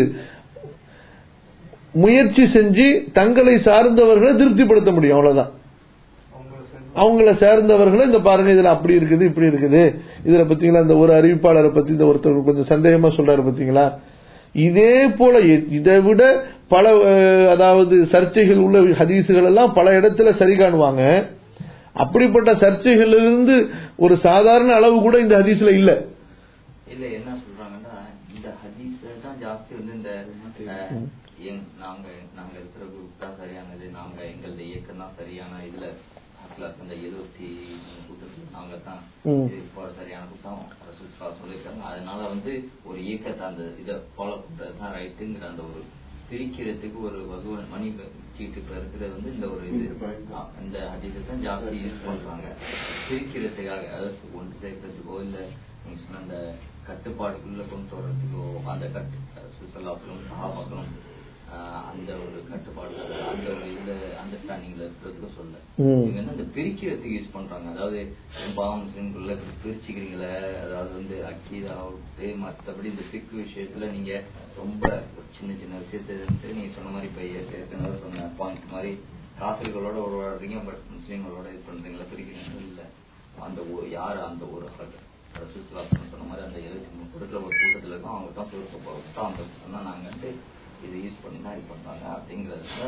S1: முயற்சி செஞ்சு தங்களை சார்ந்தவர்களை திருப்திப்படுத்த முடியும் அவ்வளவுதான்
S3: அவங்கள சேர்ந்து
S1: அவங்கள சேர்ந்தவர்களை இந்த பாருங்க இதுல அப்படி இருக்குது இப்படி இருக்குது இதுல பாத்தீங்களா இந்த ஒரு அறிவிப்பாளரை பத்தி இந்த ஒருத்தர் கொஞ்சம் சந்தேகமா சொல்றாரு பாத்தீங்களா இதே போல இ- இதை விட பல அஹ், அதாவது சர்ச்சைகள் உள்ள ஹதீசுகள் எல்லாம் பல இடத்துல சரி காணுவாங்க அப்படிப்பட்ட சர்ச்சைகளிலிருந்து ஒரு சாதாரண அளவு கூட இந்த ஹதீஸ்ல இல்ல
S4: இல்ல என்ன சொல்றாங்கன்னா இந்த ஹதீஸ் தான் ஜாஸ்தி வந்து இந்த அஹ், எங்- நாங்க நாங்க இருக்கிற குரூப் தான் சரியானது நாங்க எங்களுடைய இயக்கம் தான் சரியான இதுல அட்லாஸ் அந்த எழுபத்தி மூணு கூட்டத்துல நாங்க தான்
S1: ம்.
S4: இது போற சரியான கூட்டம் ரசூல் ஸல்லல்லாஹு அலைஹி சொல்லியிருக்காங்க அதனால வந்து ஒரு இயக்கத்தை அந்த இதை ஃபாலோ பண்றது தான் ரைட்டுங்கிற அந்த ஒரு பிரிக்கிறதுக்கு ஒரு வகுவன் மணி சீட்டு இப்ப இருக்கிறது வந்து இந்த ஒரு இது ஆ, இந்த ஹதீஸை தான் ஜாஸ்தி யூஸ் பண்றாங்க பிரிக்கிறதுக்காக அதாவது ஒன்று சேர்க்கறதுக்கோ இல்ல நீங்க சொன்ன அந்த கட்டுப்பாடுக்குள்ள கொண்டு வர்றதுக்கோ அந்த கட்டு சுசல்லாசலும் சகாபாக்களும் ஆஹ், அந்த ஒரு கட்டுப்பாடு அந்த ஒரு இதுல அண்டர்ஸ்டாண்டிங்ல இருக்கிறதுக்கு சொல்ல
S1: ம்.
S4: இவங்க என்ன இந்த பிரிக்கிறதுக்கு யூஸ் பண்றாங்க அதாவது பாவம் முஸ்லிம்குள்ள பிரிச்சுக்கிறீங்களே அதாவது வந்து அக்கீதாவுக்கு மற்றபடி இந்த பிக்கு விஷயத்துல நீங்க ரொம்ப ஒரு சின்ன சின்ன விஷயத்தை வந்துட்டு நீங்க சொன்ன மாதிரி இப்ப ஏற்க- ஏற்கனவே சொன்ன பாயிண்ட் மாதிரி காஃபிர்களோட ஒரு வாழ்றீங்க பட் முஸ்லீம்களோட இது பண்றீங்களா பிரிக்கிறீங்க இல்ல அந்த ஒரு யார் அந்த ஒரு ரசூஸ்லாசனம் சொன்ன மாதிரி அந்த எழுபத்தி மூணு கொடுக்குற ஒரு கூட்டத்துல இருக்கோம் அவங்க தான் சுருக்க போகிறோம் அந்த சொன்னா நாங்க வந்து இதை யூஸ் பண்ணி தான் இது பண்றாங்க அப்படிங்கறதுல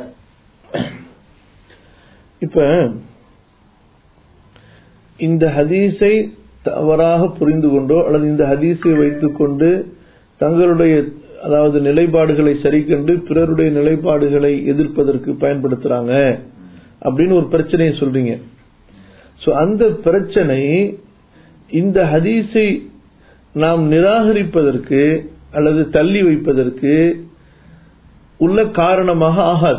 S1: இப்ப இந்த ஹதீஸை தவறாக புரிந்து கொண்டோ அல்லது இந்த ஹதீஸை வைத்துக்கொண்டு தங்களுடைய அதாவது நிலைப்பாடுகளை சரி கண்டு பிறருடைய நிலைப்பாடுகளை எதிர்ப்பதற்கு பயன்படுத்துறாங்க அப்படின்னு ஒரு பிரச்சனையை சொல்றீங்க சோ அந்த பிரச்சனை இந்த ஹதீஸை நாம் நிராகரிப்பதற்கு அல்லது தள்ளி வைப்பதற்கு உள்ள காரணமாக ஆகாது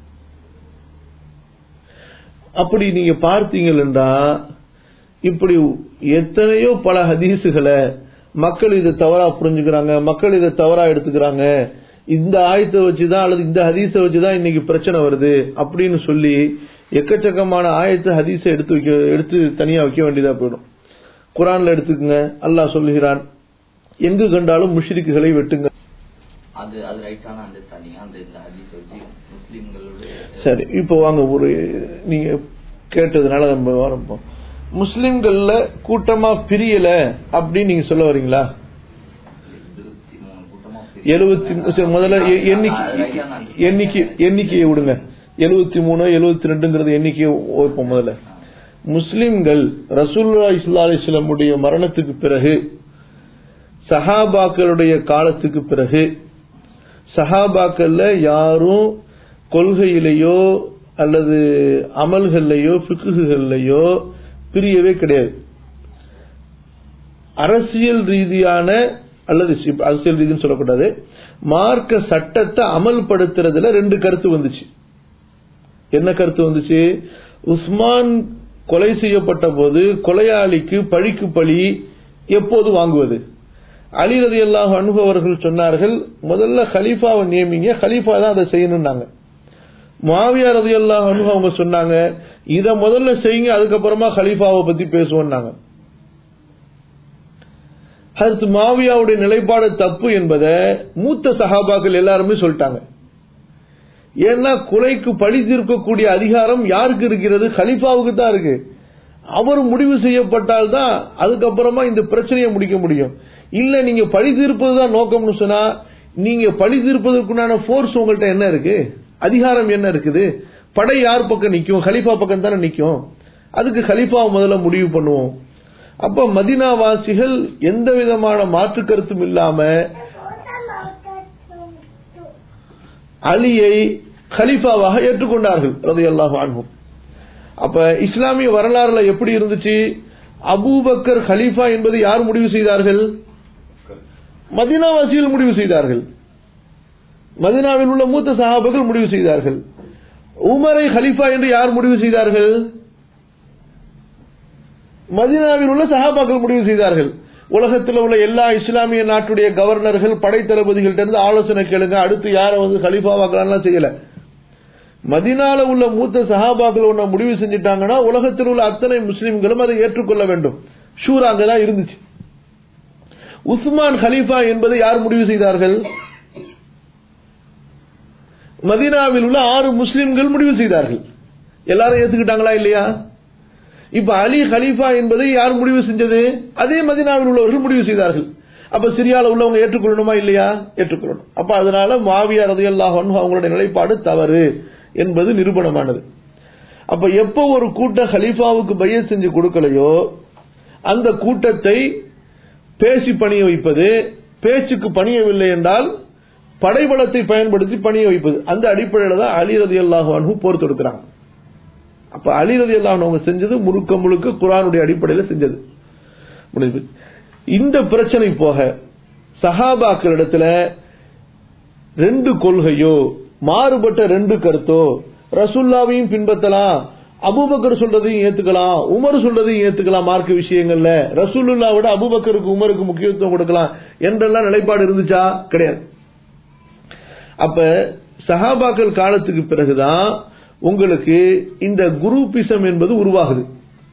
S1: அப்படி நீங்க பார்த்தீங்கன்னா இப்படி எத்தனையோ பல ஹதீஸுகளை மக்கள் இதை தவறா புரிஞ்சுக்கிறாங்க மக்கள் இதை தவறா எடுத்துக்கிறாங்க இந்த ஆயத்தை வச்சுதான் அல்லது இந்த ஹதீஸை வச்சுதான் இன்னைக்கு பிரச்சனை வருது அப்படின்னு சொல்லி எக்கச்சக்கமான ஆயத்தை ஹதீஸை எடுத்து வைக்க எடுத்து தனியா வைக்க வேண்டியதா போயிடும் குரான்ல எடுத்துக்கங்க அல்லாஹ் சொல்லுகிறான் எங்கு கண்டாலும் முஷ்ரிக்குகளை வெட்டுங்க
S4: அது அது ரைட்டான அண்டர்ஸ்டாண்டிங் அந்த இந்த ஹதீஸ் வச்சு முஸ்லிம்களுடைய
S1: சரி இப்போ வாங்க ஒரு நீங்க கேட்டதுனால நம்ம ஆரம்பிப்போம் முஸ்லிம்கள்ல கூட்டமா பிரியல அப்படின்னு நீங்க சொல்ல வரீங்களா
S4: இருபத்தி மூணு கூட்டமா
S1: எழுபத்தி சரி, முதல்ல எ- எண்ணிக்கை எண்ணிக்கை எண்ணிக்கையை விடுங்க எழுபத்தி மூணு எழுபத்தி ரெண்டுங்கிறது எண்ணிக்கையை வைப்போம் முதல்ல முஸ்லிம்கள் ரசூல்லா இஸ்லா அலிஸ்லமுடைய மரணத்துக்கு பிறகு சஹாபாக்களுடைய காலத்துக்கு பிறகு சஹாபாக்கள்ல யாரும் கொள்கையிலேயோ அல்லது அமல்கள்லையோ பிக்குகள்லையோ பிரியவே கிடையாது அரசியல் ரீதியான அல்லது சி- அரசியல் ரீதின்னு சொல்லக்கூடாது மார்க்க சட்டத்தை அமல்படுத்துறதுல ரெண்டு கருத்து வந்துச்சு என்ன கருத்து வந்துச்சு உஸ்மான் கொலை செய்யப்பட்ட போது கொலையாளிக்கு பழிக்கு பழி எப்போது வாங்குவது அலி ரதி அல்லாஹ் அனுபவர்கள் சொன்னார்கள் முதல்ல ஹலீஃபாவை நியமிங்க ஹலீஃபா தான் அதை செய்யணும்னாங்க மாவியா ரதி அல்லாஹ் அவங்க சொன்னாங்க இத முதல்ல செய்யுங்க அதுக்கப்புறமா ஹலீஃபாவை பத்தி பேசுவோம்னாங்க ஹசரத் மாவியாவுடைய நிலைப்பாடு தப்பு என்பதை மூத்த சஹாபாக்கள் எல்லாருமே சொல்லிட்டாங்க ஏன்னா கொலைக்கு பழி தீர்க்கக்கூடிய அதிகாரம் யாருக்கு இருக்கிறது ஹலீஃபாவுக்கு தான் இருக்கு அவர் முடிவு செய்யப்பட்டால் தான் அதுக்கப்புறமா இந்த பிரச்சனையை முடிக்க முடியும் இல்ல நீங்க பழி தீர்ப்பது தான் நோக்கம்னு சொன்னா நீங்க பழி தீர்ப்பதற்குண்டான ஃபோர்ஸ் உங்கள்ட்ட என்ன இருக்கு அதிகாரம் என்ன இருக்குது படை யார் பக்கம் நிக்கும் ஹலீஃபா பக்கம் தானே நிக்கும் அதுக்கு ஹலீஃபாவை முதல்ல முடிவு பண்ணுவோம் அப்ப மதினாவாசிகள் எந்த விதமான மாற்று கருத்தும் இல்லாம அலியை கலீஃபாவாக ஏற்றுக்கொண்டார்கள் ரலியல்லாஹு அன்ஹும் அப்ப இஸ்லாமிய வரலாறுல எப்படி இருந்துச்சு அபூபக்கர் கலீஃபா என்பதை யார் முடிவு செய்தார்கள் மதீனாவாசிகள் முடிவு செய்தார்கள் மதீனாவில் உள்ள மூத்த சஹாபர்கள் முடிவு செய்தார்கள் உமரை கலீஃபா என்று யார் முடிவு செய்தார்கள் மதீனாவில் உள்ள சஹாபாக்கள் முடிவு செய்தார்கள் உலகத்தில் உள்ள எல்லா இஸ்லாமிய நாட்டுடைய கவர்னர்கள் படை தளபதிகள்ட்ட இருந்து ஆலோசனை கேளுங்க அடுத்து யாரை வந்து கலிஃபாவாக்கலாம்லாம் செய்யல மதினால உள்ள மூத்த சஹாபாக்கள் ஒன்ன முடிவு செஞ்சுட்டாங்கன்னா உலகத்தில் உள்ள அத்தனை முஸ்லிம்களும் அதை ஏற்றுக்கொள்ள வேண்டும் ஷூர் அங்கதான் இருந்துச்சு உஸ்மான் கலீஃபா என்பதை யார் முடிவு செய்தார்கள் மதீனாவில் உள்ள ஆறு முஸ்லிம்கள் முடிவு செய்தார்கள் எல்லாரும் ஏத்துக்கிட்டாங்களா இல்லையா இப்ப அலி கலீஃபா என்பதை யார் முடிவு செஞ்சது அதே மதீனாவில் உள்ளவர்கள் முடிவு செய்தார்கள் அப்ப சிரியால உள்ளவங்க ஏற்றுக்கொள்ளணுமா இல்லையா ஏற்றுக்கொள்ளணும் அப்ப அதனால மாவியா ரதியல்லாஹ் அன்ஹு அவங்களுடைய நிலைப்பாடு தவறு என்பது நிரூபணமானது அப்ப எப்போ ஒரு கூட்டம் ஹலீஃபாவுக்கு பைய செஞ்சு கொடுக்கலையோ அந்த கூட்டத்தை பேசி பணிய வைப்பது பேச்சுக்கு பணியவில்லை என்றால் படைபலத்தை பயன்படுத்தி பணிய வைப்பது அந்த அடிப்படையில தான் அலி ரதி அல்லாஹு போர் தொடுக்கிறாங்க அப்ப அலி ரதி அவங்க செஞ்சது முழுக்க முழுக்க குரானுடைய அடிப்படையில் செஞ்சது முடிஞ்சு இந்த பிரச்சனை போக சஹாபாக்களிடத்துல ரெண்டு கொள்கையோ மாறுபட்ட ரெண்டு கருத்தோ ரசுல்லாவையும் பின்பற்றலாம் அபூபக்கர் சொல்றதையும் ஏத்துக்கலாம் உமர் சொல்றதையும் ஏத்துக்கலாம் மார்க்க விஷயங்கள்ல ரசூலுல்லா விட அபூபக்கருக்கு உமருக்கு முக்கியத்துவம் கொடுக்கலாம் என்றெல்லாம் நிலைப்பாடு இருந்துச்சா கிடையாது அப்ப சஹாபாக்கள் காலத்துக்கு பிறகுதான் உங்களுக்கு இந்த குரூப்பிசம் என்பது உருவாகுது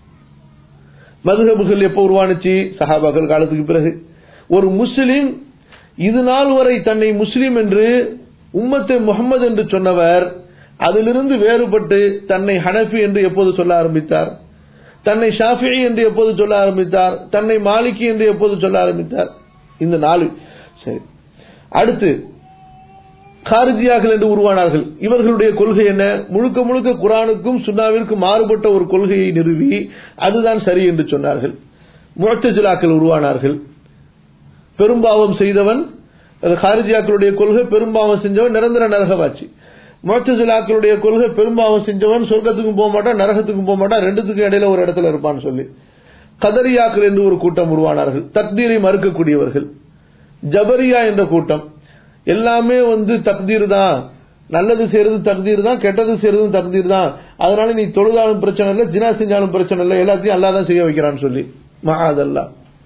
S1: மதுஹபுகள் எப்போ உருவானுச்சு சஹாபாக்கள் காலத்துக்கு பிறகு ஒரு முஸ்லிம் இது நாள் வரை தன்னை முஸ்லிம் என்று உம்மத்தை முகமது என்று சொன்னவர் அதிலிருந்து வேறுபட்டு தன்னை ஹனஃபி என்று எப்போது சொல்ல ஆரம்பித்தார் தன்னை ஷாஃபி என்று எப்போது சொல்ல ஆரம்பித்தார் தன்னை மாலிகி என்று எப்போது சொல்ல ஆரம்பித்தார் இந்த நாலு சரி அடுத்து காரிஜியாக்கள் என்று உருவானார்கள் இவர்களுடைய கொள்கை என்ன முழுக்க முழுக்க குரானுக்கும் சுன்னாவிற்கும் மாறுபட்ட ஒரு கொள்கையை நிறுவி அதுதான் சரி என்று சொன்னார்கள் முழத்தஜிலாக்கள் உருவானார்கள் பெரும்பாவம் செய்தவன் அது காரிஜியாக்களுடைய கொள்கை பெரும்பாவம் செஞ்சவன் நிரந்தர நரகவாச்சி முழத்தஜிலாக்களுடைய கொள்கை பெரும்பாவம் செஞ்சவன் சொர்க்கத்துக்கும் போக மாட்டான் நரகத்துக்கும் போக மாட்டான் ரெண்டுத்துக்கும் இடையில ஒரு இடத்துல இருப்பான்னு சொல்லி கதரியாக்கள் என்று ஒரு கூட்டம் உருவானார்கள் தக்தீரை மறுக்கக்கூடியவர்கள் ஜபரியா என்ற கூட்டம் எல்லாமே வந்து தக்தீர் தான் நல்லது செய்யறது தக்தீர் தான் கெட்டது செய்யறதும் தக்தீர் தான் அதனால நீ தொழுதாலும் பிரச்சனை இல்லை ஜினா செஞ்சாலும் பிரச்சனை இல்லை எல்லாத்தையும் அல்லா தான் செய்ய வைக்கிறான்னு சொல்லி மகாதல்லா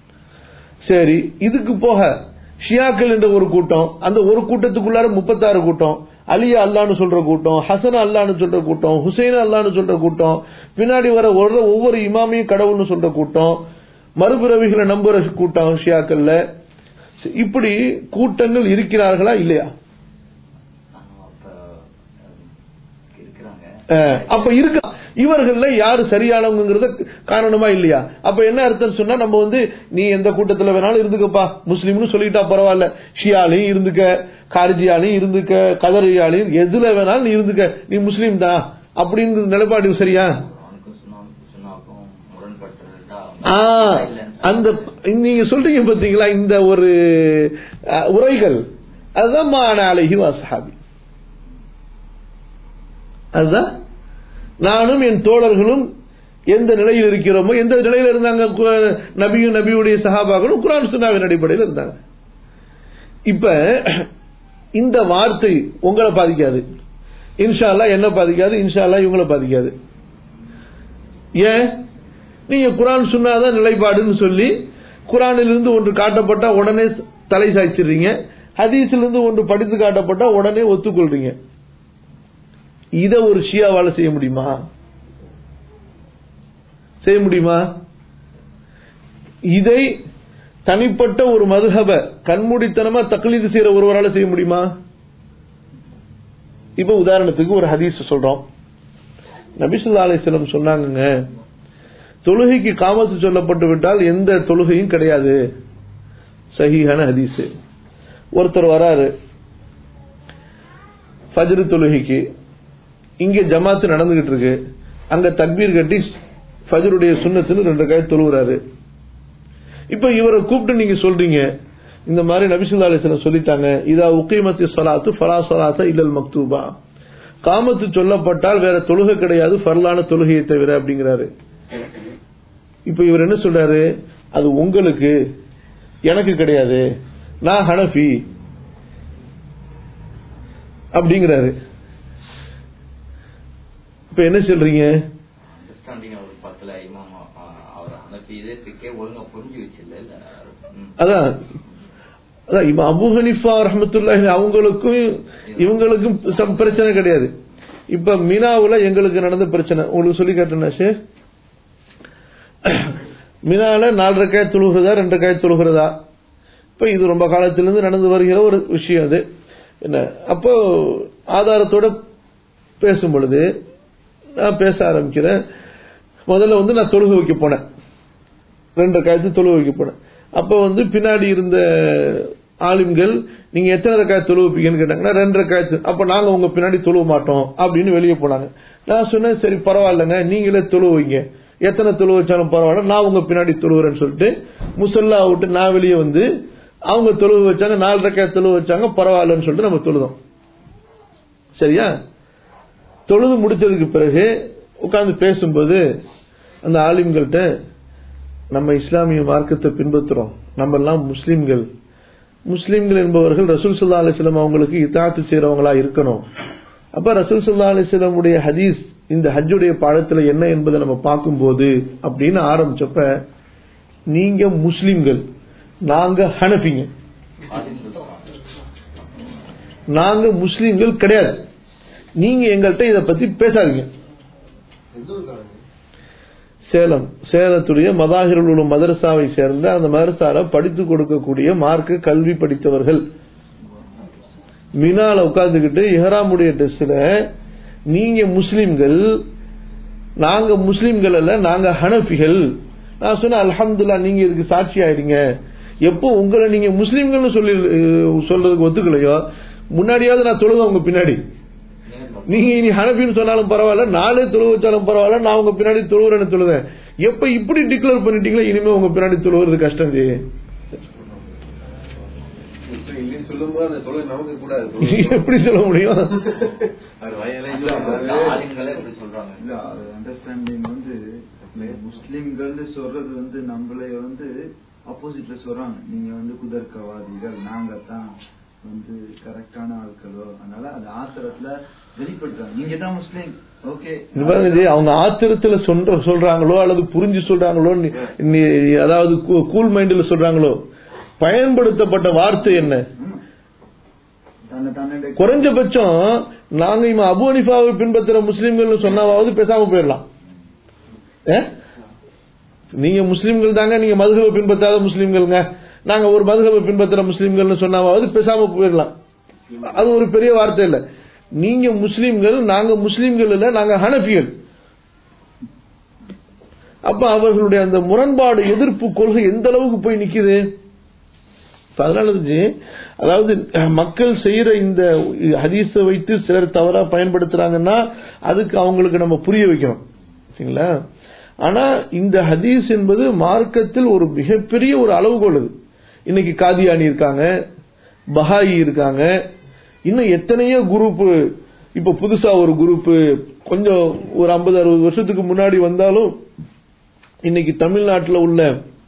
S1: சரி இதுக்கு போக ஷியாக்கள் என்ற ஒரு கூட்டம் அந்த ஒரு கூட்டத்துக்குள்ளார முப்பத்தாறு கூட்டம் அலியா அல்லான்னு சொல்ற கூட்டம் ஹசன் அல்லான்னு சொல்ற கூட்டம் ஹுசைன் அல்லான்னு சொல்ற கூட்டம் பின்னாடி வர ஒரு ஒவ்வொரு இமாமையும் கடவுள்னு சொல்ற கூட்டம் மறுபிறவிகளை நம்புற கூட்டம் ஷியாக்கள்ல இப்படி கூட்டங்கள் இருக்கிறார்களா இல்லையா
S4: ஆனா அப்ப அஹ், இருக்கிறாங்க
S1: அஹ், அப்ப இருக்க இவர்கள்ல யாரு சரியானவங்கிறத காரணமா இல்லையா அப்ப என்ன அர்த்தம் சொன்னா நம்ம வந்து நீ எந்த கூட்டத்துல வேணாலும் இருந்துக்கப்பா முஸ்லீம்னு சொல்லிட்டா பரவாயில்ல ஷியாலையும் இருந்துக்க கார்ஜியாலையும் இருந்துக்க கதரியாலையும் எதுல வேணாலும் நீ இருந்துக்க நீ முஸ்லீம் தான் அப்படின்னு நிலைப்பாடு சரியா
S4: அவனுக்கும் சுண்ணாவுக்கும் சுண்ணாவுக்கும் முரண்பட்டுட்டா
S1: ஆ, அந்த நீங்க சொல்றீங்க பாத்தீங்களா இந்த ஒரு அஹ், உரைகள் அதுதான் மான அழகி வாசஹாபி அதுதான் நானும் என் தோழர்களும் எந்த நிலையில் இருக்கிறோமோ எந்த நிலையில் இருந்தாங்க கு- நபியும் நபியுடைய சஹாபாக்களும் குரான் சுன்னாவின் அடிப்படையில் இருந்தாங்க இப்ப இந்த வார்த்தை உங்களை பாதிக்காது இன்ஷா அல்லாஹ் என்ன பாதிக்காது இன்ஷா அல்லாஹ் இவங்களை பாதிக்காது ஏன் நீங்க குரான் சொன்னாதான் நிலைப்பாடுன்னு சொல்லி குரானிலிருந்து ஒன்று காட்டப்பட்டா உடனே தலை சாய்ச்சிடுறீங்க ஹதீஸிலிருந்து ஒன்று படித்து காட்டப்பட்டா உடனே ஒத்துக்கொள்றீங்க இத ஒரு ஷியாவால செய்ய முடியுமா செய்ய முடியுமா இதை தனிப்பட்ட ஒரு மதுஹப கண்மூடித்தனமா தக்லீது செய்யற ஒருவரால செய்ய முடியுமா இப்ப உதாரணத்துக்கு ஒரு ஹதீஸ் சொல்றோம் நபிசுல்லா அலிஸ்லம் சொன்னாங்கங்க தொழுகைக்கு காமத்து சொல்லப்பட்டு விட்டால் எந்த தொழுகையும் கிடையாது சஹீஹான ஹதீஸ் ஒருத்தர் வராரு ஃபஜ்ரு தொழுகைக்கு இங்க ஜமாத்து நடந்துகிட்டு இருக்கு அங்க தக்பீர் கட்டி ஃபஜ்ருடைய சுண்ணத்துன்னு ரெண்டு காய் தொழுகிறாரு இப்ப இவரை கூப்பிட்டு நீங்க சொல்றீங்க இந்த மாதிரி நபிசுல்லா அலிஸ்லாம் சொல்லிட்டாங்க இதா உக்கீமத்தி சலாத்து ஃபலா சலாத்த இல்லல் மக்தூபா காமத்து சொல்லப்பட்டால் வேற தொழுகை கிடையாது ஃபர்லான தொழுகையை தவிர அப்படிங்கிறாரு இப்ப இவர் என்ன சொல்றாரு அது உங்களுக்கு எனக்கு கிடையாது நான் ஹனஃபி அப்படிங்கிறாரு இப்ப என்ன சொல்றீங்க
S4: அண்டர்ஸ்டாண்டிங் அவருக்கு பத்தல இமாம் அஹ், அவர் அனுப்பி இதயத்துக்கே ஒழுங்கா புரிஞ்சு வச்சில்ல இல்ல ம்.
S1: அதான் அதான் இப்ப அபு ஹனிஃபா ரஹமத்துல்லாஹி அவங்களுக்கும் இவங்களுக்கும் சம் பிரச்சனை கிடையாது இப்ப மினாவுல எங்களுக்கு நடந்த பிரச்சனை உங்களுக்கு சொல்லி காட்டுனா ஷேர் மினால நாலரை காய் தொழுகிறதா ரெண்டு காய் தொழுகிறதா இப்ப இது ரொம்ப காலத்திலிருந்து நடந்து வருகிற ஒரு விஷயம் அது என்ன அப்போ ஆதாரத்தோட பேசும் பொழுது நான் பேச ஆரம்பிக்கிறேன் முதல்ல வந்து நான் தொழுகை வைக்க போனேன் ரெண்டு காயத்து தொழுவு வைக்க போனேன் அப்ப வந்து பின்னாடி இருந்த ஆலிம்கள் நீங்க எத்தனை ரக்காய் தொழு வைப்பீங்கன்னு கேட்டாங்கன்னா ரெண்டு ரக்காயத்து அப்ப நாங்க உங்க பின்னாடி தொழுவ மாட்டோம் அப்படின்னு வெளியே போனாங்க நான் சொன்னேன் சரி பரவாயில்லைங்க நீங்களே தொழு வைங்க எத்தனை தொழு வச்சாலும் பரவாயில்ல நான் உங்க பின்னாடி தொழுவுறேன்னு சொல்லிட்டு முசல்லா விட்டு நான் வெளியே வந்து அவங்க தொழுவு வச்சாங்க நாலு ரக்காய் தொழுவு வச்சாங்க பரவாயில்லன்னு சொல்லிட்டு நம்ம தொழுதோம் சரியா தொழுது முடிச்சதுக்கு பிறகு உட்கார்ந்து பேசும்போது அந்த ஆலிம்கள்ட்ட நம்ம இஸ்லாமிய மார்க்கத்தை பின்பற்றுறோம் நம்ம எல்லாம் முஸ்லிம்கள் முஸ்லிம்கள் என்பவர்கள் ரசூல் சுல்லா அலிஸ்லாம் அவங்களுக்கு இத்தாத்து செய்றவங்களா இருக்கணும் அப்ப ரசூல் சுல்லா அலிஸ்லாம் உடைய ஹதீஸ் இந்த ஹஜ்ஜுடைய பாடத்துல என்ன என்பதை நம்ம பார்க்கும்போது அப்படின்னு ஆரம்பிச்சப்ப நீங்க முஸ்லிம்கள் நாங்க ஹனஃபிங்க
S4: ஆதின்னு சொல்றாங்க
S1: நாங்க முஸ்லிம்கள் கிடையாது நீங்க எங்கள்கிட்ட இத பத்தி பேசாதீங்க
S3: எந்த ஒரு காரணம்
S1: சேலம் சேலத்துடைய மதாகிருள் உள்ள மதரசாவை சேர்ந்த அந்த மதரசால படித்து கொடுக்கக்கூடிய மார்க்க கல்வி படித்தவர்கள் மினால உட்கார்ந்துகிட்டு இஹராமுடைய டெஸ்ட்ல நீங்க முஸ்லிம்கள் நாங்க முஸ்லிம்கள் அல்ல நாங்க ஹனஃபிகள் நான் சொன்னேன் அல்ஹம்துலில்லாஹ் நீங்க இதுக்கு சாட்சி ஆயிடுங்க எப்போ உங்களை நீங்க முஸ்லிம்கள்னு சொல்லி அஹ், சொல்றதுக்கு ஒத்துக்கலையோ முன்னாடியாவது நான் தொழுக உங்க பின்னாடி
S4: நீங்க
S1: நீங்க இனி ஹனபின்னு சொன்னாலும் பரவாயில்ல நாளே தொழு வச்சாலும் பரவாயில்ல நான் உங்க பின்னாடி தொழுவுறேன்னு தொழுவேன் எப்ப இப்படி டிக்ளேர் பண்ணிட்டீங்களா இனிமே உங்க பின்னாடி தொழுவுறது கஷ்டம் ஜி
S2: இப்ப இல்லைன்னு சொல்லும்போது அந்த தொழில் நமக்கு கூடாது
S1: எப்படி சொல்ல முடியும்
S2: அது வயலே
S4: அந்த ஆளுங்களே இப்படி சொல்றாங்க
S5: இல்ல அது அண்டர்ஸ்டாண்டிங் வந்து முஸ்லிம்கள் சொல்றது வந்து நம்மளை வந்து ஆப்போசிட்ல சொல்றாங்க நீங்க வந்து குதர்க்கவாதிகள் நாங்க தான் வந்து கரெக்டான ஆட்களோ அதனால அந்த ஆத்திரத்துல வெளிப்படுத்துறாங்க நீங்க தான் முஸ்லீம் ஓகே
S1: இது பாருங்க ஜி, அவங்க ஆத்திரத்துல சொல்ற சொல்றாங்களோ அல்லது புரிஞ்சு சொல்றாங்களோ நீ- நீ- அதாவது கூல் மைண்ட்ல சொல்றாங்களோ பயன்படுத்தப்பட்ட வார்த்தை என்ன
S5: தன்னை தானே
S1: குறைஞ்சபட்சம் நாங்க இவன் அபு ஹனிஃபாவை பின்பற்றுற முஸ்லிம்கள் சொன்னாவது பேசாம போயிடலாம் ஏ? நீங்க முஸ்லிம்கள் தாங்க நீங்க மதுகவை பின்பற்றாத முஸ்லிம்கள்ங்க நாங்க ஒரு மதுகவை பின்பற்றுற முஸ்லிம்கள்னு சொன்னாவது பேசாம போயிடலாம் அது ஒரு பெரிய வார்த்தை இல்ல நீங்க முஸ்லிம்கள் நாங்க முஸ்லிம்கள் இல்ல நாங்க ஹனஃபிகள் அப்ப அவர்களுடைய அந்த முரண்பாடு எதிர்ப்பு கொள்கை எந்த அளவுக்கு போய் நிக்குது இப்ப அதனால ஜி, அதாவது அஹ், மக்கள் செய்யற இந்த ஹதீஸை வைத்து சிலர் தவறா பயன்படுத்துறாங்கன்னா அதுக்கு அவங்களுக்கு நம்ம புரிய வைக்கணும் சரிங்களா ஆனா இந்த ஹதீஸ் என்பது மார்க்கத்தில் ஒரு மிகப்பெரிய ஒரு அளவுகோல் அது இன்னைக்கு காதியானி இருக்காங்க பஹாயி இருக்காங்க இன்னும் எத்தனையோ குரூப் இப்ப புதுசா ஒரு குரூப் கொஞ்சம் ஒரு ஐம்பது அறுபது வருஷத்துக்கு முன்னாடி வந்தாலும் இன்னைக்கு தமிழ்நாட்டில் உள்ள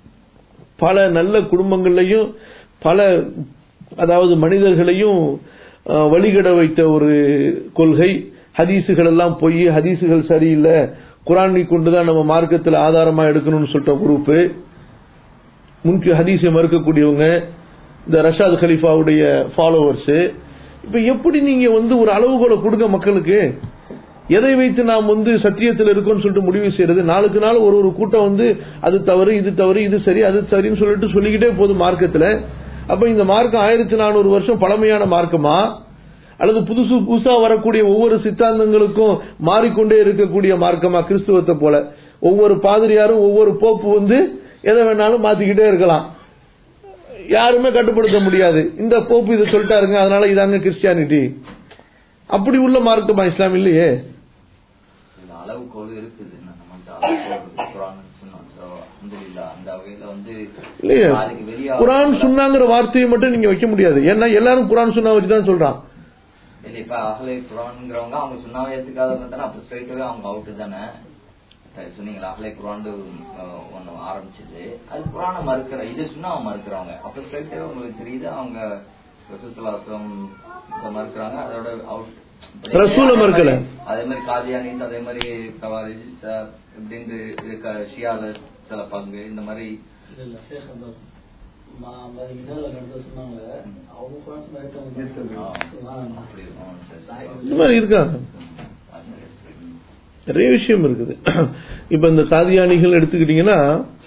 S1: பல நல்ல குடும்பங்கள்லையும் பல அதாவது மனிதர்களையும் அஹ், வழிகட வைத்த ஒரு கொள்கை ஹதீசுகள் எல்லாம் பொய் ஹதீசுகள் சரியில்லை குரானை கொண்டுதான் நம்ம மார்க்கத்தில் ஆதாரமா எடுக்கணும்னு சொல்லிட்ட குரூப்பு முன்கி ஹதீஸை மறுக்கக்கூடியவங்க இந்த ரஷாத் கலீஃபாவுடைய ஃபாலோவர்ஸ் இப்ப எப்படி நீங்க வந்து ஒரு அளவுகோலை கொடுங்க மக்களுக்கு எதை வைத்து நாம் வந்து சத்தியத்தில் இருக்கோம்னு சொல்லிட்டு முடிவு செய்யறது நாளுக்கு நாள் ஒரு ஒரு கூட்டம் வந்து அது தவறு இது தவறு இது சரி அது சரின்னு சொல்லிட்டு சொல்லிக்கிட்டே போகுது மார்க்கத்துல அப்ப இந்த மார்க்கம் ஆயிரத்தி நானூறு வருஷம் பழமையான மார்க்கமா அல்லது புதுசு புதுசா வரக்கூடிய ஒவ்வொரு சித்தாந்தங்களுக்கும் மாறிக்கொண்டே இருக்கக்கூடிய மார்க்கமா கிறிஸ்துவத்தை போல ஒவ்வொரு பாதிரியாரும் ஒவ்வொரு போப்பு வந்து எதை வேணாலும் மாத்திக்கிட்டே இருக்கலாம் யாருமே கட்டுப்படுத்த முடியாது இந்த போப்பு இதை சொல்லிட்டாருங்க அதனால இதாங்க கிறிஸ்டியானிட்டி அப்படி உள்ள மார்க்கமா இஸ்லாம் இல்லையே
S4: இதுல அளவுகோல் இருக்குது நம்மகிட்ட அளவுகோல் குரான் சொன்னா அல்ஹம்துலில்லாஹ் அந்த வகையில வந்து
S1: இல்லையே
S4: நாளைக்கு வெளிய
S1: குரான் சுன்னாங்கிற வார்த்தையை மட்டும் நீங்க வைக்க முடியாது ஏன்னா எல்லாரும் குரான் சுன்னா வச்சு தான் சொல்றான்
S4: இல்ல இப்ப அகலை குரான்ங்கிறவங்க அவங்க சுண்ணாவை ஏத்துக்காதவங்க தானே அப்ப ஸ்ட்ரைட்டாவே அவங்க அவுட்டு தானே சரி, சொன்னீங்களா அகலை குரான் ஒண்ணு ஆரம்பிச்சது அது குரானை மறுக்கிற இது சுண்ணாவை மறுக்கிறவங்க அப்ப ஸ்ட்ரைட்டாவே உங்களுக்கு தெரியுது அவங்க ரசூலுல்லாஹம் இதை மறுக்கிறாங்க அதோட அவுட்
S1: ரசூலை மறுக்கல.
S4: அதே மாதிரி காதியானிஸ் அதே மாதிரி கவாரிஜ் ச- இப்படின்ட்டு இருக்க ஷியால சில பங்கு இந்த மாதிரி
S6: இல்ல இல்ல ஷேக் அந்த மா- ம- மினால நடந்த சொன்னாங்க அவங்க குரான் சொன்னாங்க.
S4: ஆ,
S6: ஆ.
S4: அப்படி இருக்கும் சரி, சரி.
S1: இந்த மாதிரி இருக்காங்க
S4: அது மாதிரி இருக்கு.
S1: நிறைய விஷயம் இருக்குது இப்ப இந்த காதியானிகள் எடுத்துக்கிட்டீங்கன்னா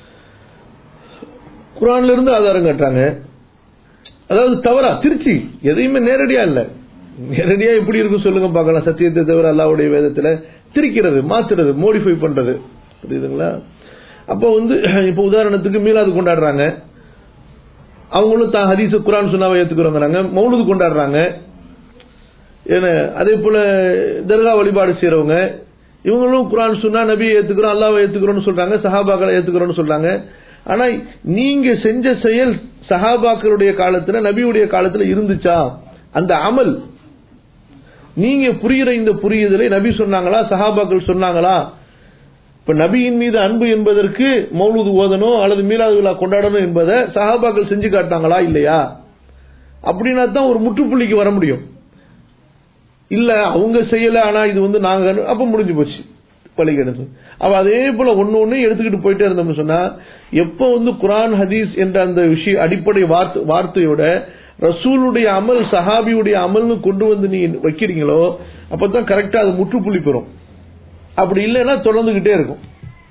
S1: குரான்ல இருந்து ஆதாரம் காட்டுறாங்க அதாவது தவறா திருச்சி எதையுமே நேரடியா இல்ல நேரடியா எப்படி இருக்கும் சொல்லுங்க பார்க்கலாம் சத்தியத்தை தவிர அல்லாவுடைய வேதத்துல திரிக்கிறது மாத்துறது மோடிஃபை பண்றது புரியுதுங்களா அப்போ வந்து இப்ப உதாரணத்துக்கு மீலாது கொண்டாடுறாங்க அவங்களும் தான் ஹதீஸ் குரான் சுண்ணாவை ஏத்துக்கிறவங்கிறாங்க மௌலுது கொண்டாடுறாங்க ஏன்னா அதே போல தர்கா வழிபாடு செய்றவங்க இவங்களும் குரான் சுன்னா நபியை ஏத்துக்கிறோம் அல்லாவை ஏத்துக்கிறோம்னு சொல்றாங்க சஹாபாக்களை ஏத்துக்கிறோம்னு சொல்றாங்க ஆனா நீங்க செஞ்ச செயல் சஹாபாக்களுடைய காலத்துல நபியுடைய காலத்துல இருந்துச்சா அந்த அமல் நீங்க புரியுற இந்த புரியுதலை நபி சொன்னாங்களா சஹாபாக்கள் சொன்னாங்களா இப்ப நபியின் மீது அன்பு என்பதற்கு மௌலூது ஓதணும் அல்லது மீலாது விழா கொண்டாடணும் என்பதை சஹாபாக்கள் செஞ்சு காட்டினாங்களா இல்லையா அப்படின்னா தான் ஒரு முற்றுப்புள்ளிக்கு வர முடியும் இல்ல அவங்க செய்யல ஆனா இது வந்து நாங்க அனு- அப்ப முடிஞ்சு போச்சு பழிகெடுத்து அப்ப அதே போல ஒண்ணு ஒண்ணு எடுத்துக்கிட்டு போயிட்டே இருந்தோம்னு சொன்னா எப்ப வந்து குர்ஆன் ஹதீஸ் என்ற அந்த விஷய அடிப்படை வார்த்தை வார்த்தையோட ரசூலுடைய அமல் சஹாபியுடைய அமல்னு கொண்டு வந்து நீ வைக்கிறீங்களோ அப்பதான் கரெக்டா அது முற்றுப்புள்ளி பெறும் அப்படி இல்லைன்னா தொடர்ந்துகிட்டே இருக்கும்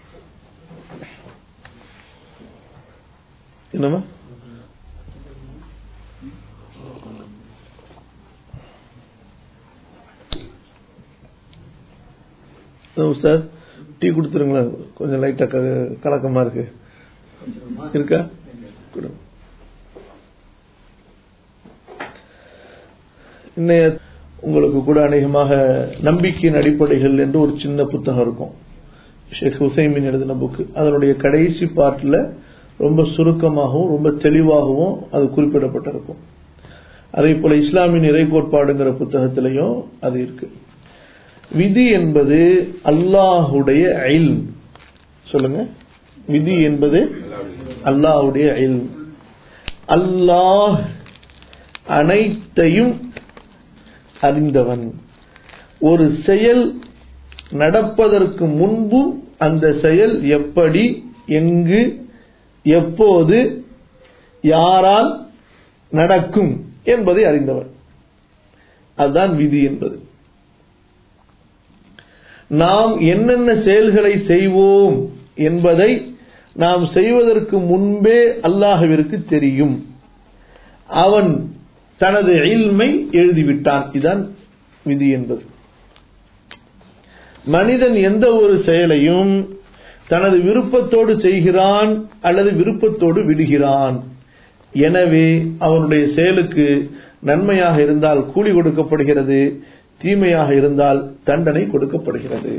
S1: என்னமா சார் டீ கொடுத்துருங்களேன் கொஞ்சம் லைட்டா க- கலக்கமா இருக்கு இருக்கா கொடு. இன்னைய உங்களுக்கு கூட அநேகமாக நம்பிக்கையின் அடிப்படைகள் என்று ஒரு சின்ன புத்தகம் இருக்கும் ஷேக் ஹுசைமின் எழுதின புக்கு அதனுடைய கடைசி பார்ட்ல ரொம்ப சுருக்கமாகவும் ரொம்ப தெளிவாகவும் அது குறிப்பிடப்பட்டிருக்கும் அதே போல இஸ்லாமின் இறை கோட்பாடுங்கிற புத்தகத்திலையும் அது இருக்கு விதி என்பது அல்லாஹுடைய இல் சொல்லுங்க விதி என்பது அல்லாஹுடைய இல் அல்லாஹ் அனைத்தையும் அறிந்தவன் ஒரு செயல் நடப்பதற்கு முன்பும் அந்த செயல் எப்படி எங்கு எப்போது யாரால் நடக்கும் என்பதை அறிந்தவன் அதுதான் விதி என்பது நாம் என்னென்ன செயல்களை செய்வோம் என்பதை நாம் செய்வதற்கு முன்பே அல்லாஹ்விற்கு தெரியும் அவன் தனது இல்மை எழுதிவிட்டான் இதுதான் விதி என்பது மனிதன் எந்த ஒரு செயலையும் தனது விருப்பத்தோடு செய்கிறான் அல்லது விருப்பத்தோடு விடுகிறான் எனவே அவனுடைய செயலுக்கு நன்மையாக இருந்தால் கூலி கொடுக்கப்படுகிறது தீமையாக இருந்தால் தண்டனை கொடுக்கப்படுகிறது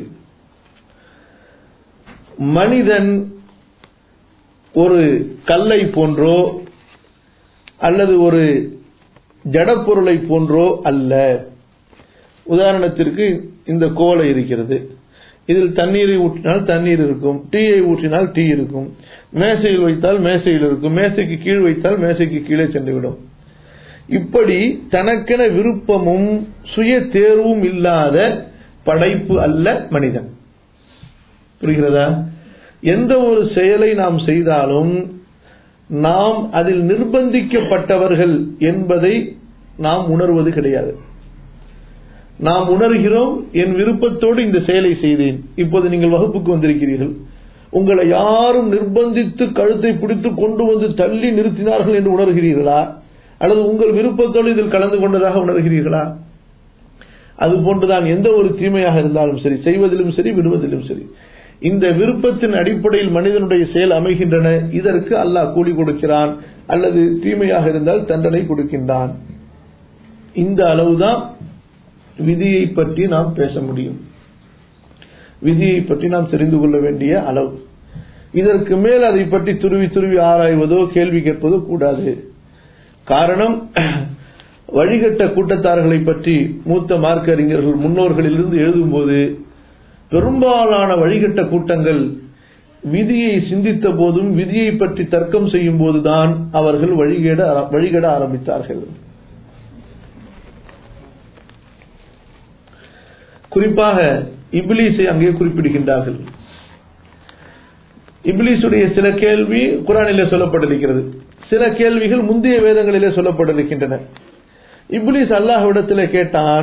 S1: மனிதன் ஒரு கல்லை போன்றோ அல்லது ஒரு ஜடப்பொருளை போன்றோ அல்ல உதாரணத்திற்கு இந்த கோலை இருக்கிறது இதில் தண்ணீரை ஊற்றினால் தண்ணீர் இருக்கும் டீயை ஊற்றினால் டீ இருக்கும் மேசையில் வைத்தால் மேசையில் இருக்கும் மேசைக்கு கீழ் வைத்தால் மேசைக்கு கீழே சென்றுவிடும் இப்படி தனக்கென விருப்பமும் சுய தேர்வும் இல்லாத படைப்பு அல்ல மனிதன் புரிகிறதா எந்த ஒரு செயலை நாம் செய்தாலும் நாம் அதில் நிர்பந்திக்கப்பட்டவர்கள் என்பதை நாம் உணர்வது கிடையாது நாம் உணர்கிறோம் என் விருப்பத்தோடு இந்த செயலை செய்தேன் இப்போது நீங்கள் வகுப்புக்கு வந்திருக்கிறீர்கள் உங்களை யாரும் நிர்பந்தித்து கழுத்தை பிடித்து கொண்டு வந்து தள்ளி நிறுத்தினார்கள் என்று உணர்கிறீர்களா அல்லது உங்கள் விருப்பத்தோடு இதில் கலந்து கொண்டதாக உணர்கிறீர்களா அது போன்றுதான் எந்த ஒரு தீமையாக இருந்தாலும் சரி செய்வதிலும் சரி விடுவதிலும் சரி இந்த விருப்பத்தின் அடிப்படையில் மனிதனுடைய செயல் அமைகின்றன இதற்கு அல்லாஹ் கூலி கொடுக்கிறான் அல்லது தீமையாக இருந்தால் தண்டனை கொடுக்கின்றான் இந்த அளவுதான் விதியை பற்றி நாம் பேச முடியும் விதியை பற்றி நாம் தெரிந்து கொள்ள வேண்டிய அளவு இதற்கு மேல் அதை பற்றி துருவி துருவி ஆராய்வதோ கேள்வி கேட்பதோ கூடாது காரணம் வழிகட்ட கூட்டத்தார்களை பற்றி மூத்த மார்க்க அறிஞர்கள் முன்னோர்களிலிருந்து எழுதும்போது பெரும்பாலான வழிகட்ட கூட்டங்கள் விதியை சிந்தித்த போதும் விதியை பற்றி தர்க்கம் செய்யும் போதுதான் அவர்கள் வழிகேட வழிகட ஆரம்பித்தார்கள் குறிப்பாக இப்லீஸை அங்கே குறிப்பிடுகின்றார்கள் இப்லீஸுடைய சில கேள்வி குரானிலே சொல்லப்பட்டிருக்கிறது சில கேள்விகள் முந்தைய வேதங்களிலே சொல்லப்பட்டிருக்கின்றன இப்லீஸ் அல்லாஹ்விடத்திலே கேட்டான்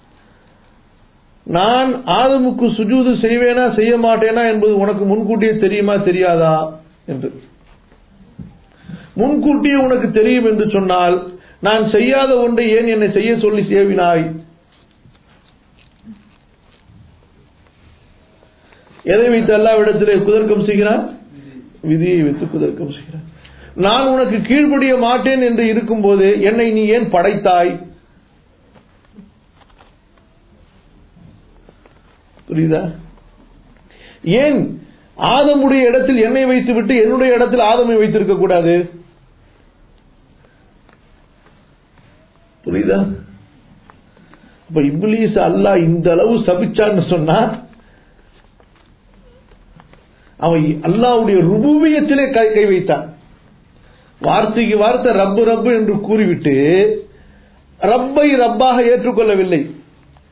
S1: நான் ஆதமுக்கு சுஜூது செய்வேனா செய்ய மாட்டேனா என்பது உனக்கு முன்கூட்டியே தெரியுமா தெரியாதா என்று முன்கூட்டியே உனக்கு தெரியும் என்று சொன்னால் நான் செய்யாத ஒன்றை ஏன் என்னை செய்ய சொல்லி சேவினாய் எதை வைத்து அல்லாவிடத்திலே குதர்க்கம் செய்கிறான் விதியை வைத்து குதர்க்கம் செய்கிறான் நான் உனக்கு கீழ்ப்படிய மாட்டேன் என்று இருக்கும்போது என்னை நீ ஏன் படைத்தாய் புரியுதா ஏன் ஆதமுடைய இடத்தில் என்னை வைத்துவிட்டு என்னுடைய இடத்தில் ஆதமை வைத்திருக்க கூடாது புரியுதா அப்ப இப்லீஸ் அல்லாஹ் இந்த அளவு சபிச்சான்னு சொன்னா அவன் அல்லாவுடைய ருபூபியத்திலே கை கை வைத்தான் வார்த்தைக்கு வார்த்தை ரப்பு ரப்பு என்று கூறிவிட்டு ரப்பை ரப்பாக ஏற்றுக்கொள்ளவில்லை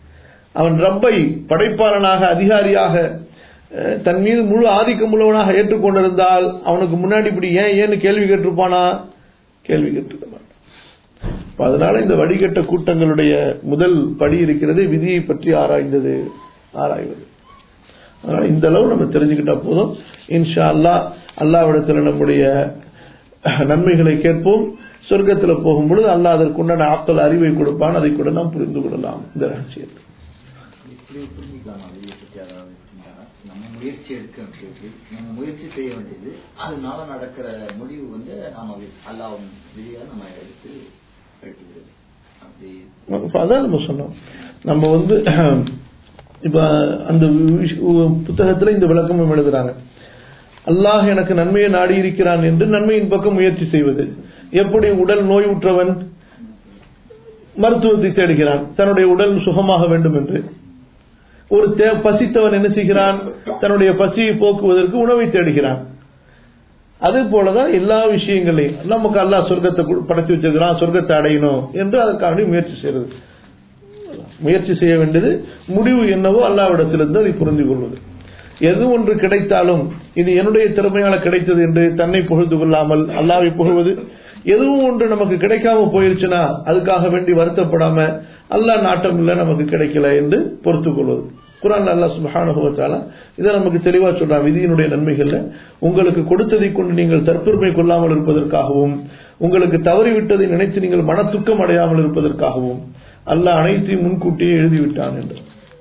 S1: அவன் ரப்பை படைப்பாளனாக அதிகாரியாக அஹ், தன் மீது முழு ஆதிக்கம் உள்ளவனாக ஏற்றுக்கொண்டிருந்தால் அவனுக்கு முன்னாடி இப்படி ஏன் ஏன்னு கேள்வி கேட்டிருப்பானா கேள்வி கேட்டிருக்க மாட்டான் அப்ப அதனால இந்த வடிகட்ட கூட்டங்களுடைய முதல் படி இருக்கிறது விதியை பற்றி ஆராய்ந்தது ஆராய்வது அதனால இந்த அளவு நம்ம தெரிஞ்சுக்கிட்டா போதும் இன்ஷா அல்லாஹ் அல்லாவிடத்துல நம்முடைய நன்மைகளை கேட்போம் சொர்க்கத்தில் போகும் பொழுது அல்லாஹ் அதற்குண்டான ஆக்கள் அறிவை கொடுப்பான் அதை கூட நாம் புரிந்து கொள்ளலாம் இந்த ரகசியத்தை
S4: இப்படி புரிஞ்சுக்கலாம் விதியை பற்றி அதாவது எப்படின்னா, நம்ம முயற்சி எடுக்க வேண்டியது நம்ம முயற்சி செய்ய வேண்டியது அதனால நடக்கிற முடிவு வந்து நாம அல்லாஹ் விதியா நம்ம எடுத்து எடுத்துக்கிறது அப்படி
S1: இப்ப அதான் நம்ம சொன்னோம் நம்ம வந்து இப்ப அந்த விஷ- புத்தகத்துல இந்த விளக்கமும் எழுதுறாங்க அல்லாஹ் எனக்கு நன்மையை நாடி இருக்கிறான் என்று நன்மையின் பக்கம் முயற்சி செய்வது எப்படி உடல் நோய் உற்றவன் மருத்துவத்தை தேடுகிறான் தன்னுடைய உடல் சுகமாக வேண்டும் என்று ஒரு தே- பசித்தவன் என்ன செய்கிறான் தன்னுடைய பசியை போக்குவதற்கு உணவை தேடுகிறான் அதே போலதான் எல்லா விஷயங்களையும் நமக்கு அல்லாஹ் சொர்க்கத்தை கு- படைச்சு வச்சிருக்கிறான் சொர்க்கத்தை அடையணும் என்று அதற்காக முயற்சி செய்யறது முயற்சி செய்ய வேண்டியது முடிவு என்னவோ அல்லாவிடத்திலிருந்து அதை புரிந்து கொள்வது எது ஒன்று கிடைத்தாலும் இது என்னுடைய திறமையால கிடைத்தது என்று தன்னை புகழ்ந்து கொள்ளாமல் அல்லாவை புகழ்வது எதுவும் ஒன்று நமக்கு கிடைக்காம போயிருச்சுன்னா அதுக்காக வேண்டி வருத்தப்படாம அல்லாஹ் நாட்டம் இல்லை நமக்கு கிடைக்கல என்று பொறுத்துக் கொள்வது குரான் அல்லாஹ் சுப்ஹானஹு வ தஆலா இதை நமக்கு தெளிவா சொல்றான் விதியினுடைய நன்மைகள்ல உங்களுக்கு கொடுத்ததை கொண்டு நீங்கள் தற்பெருமை கொள்ளாமல் இருப்பதற்காகவும் உங்களுக்கு தவறிவிட்டதை நினைத்து நீங்கள் மன துக்கம் அடையாமல் இருப்பதற்காகவும் அல்லாஹ் அனைத்தையும் முன்கூட்டியே எழுதிவிட்டான் என்று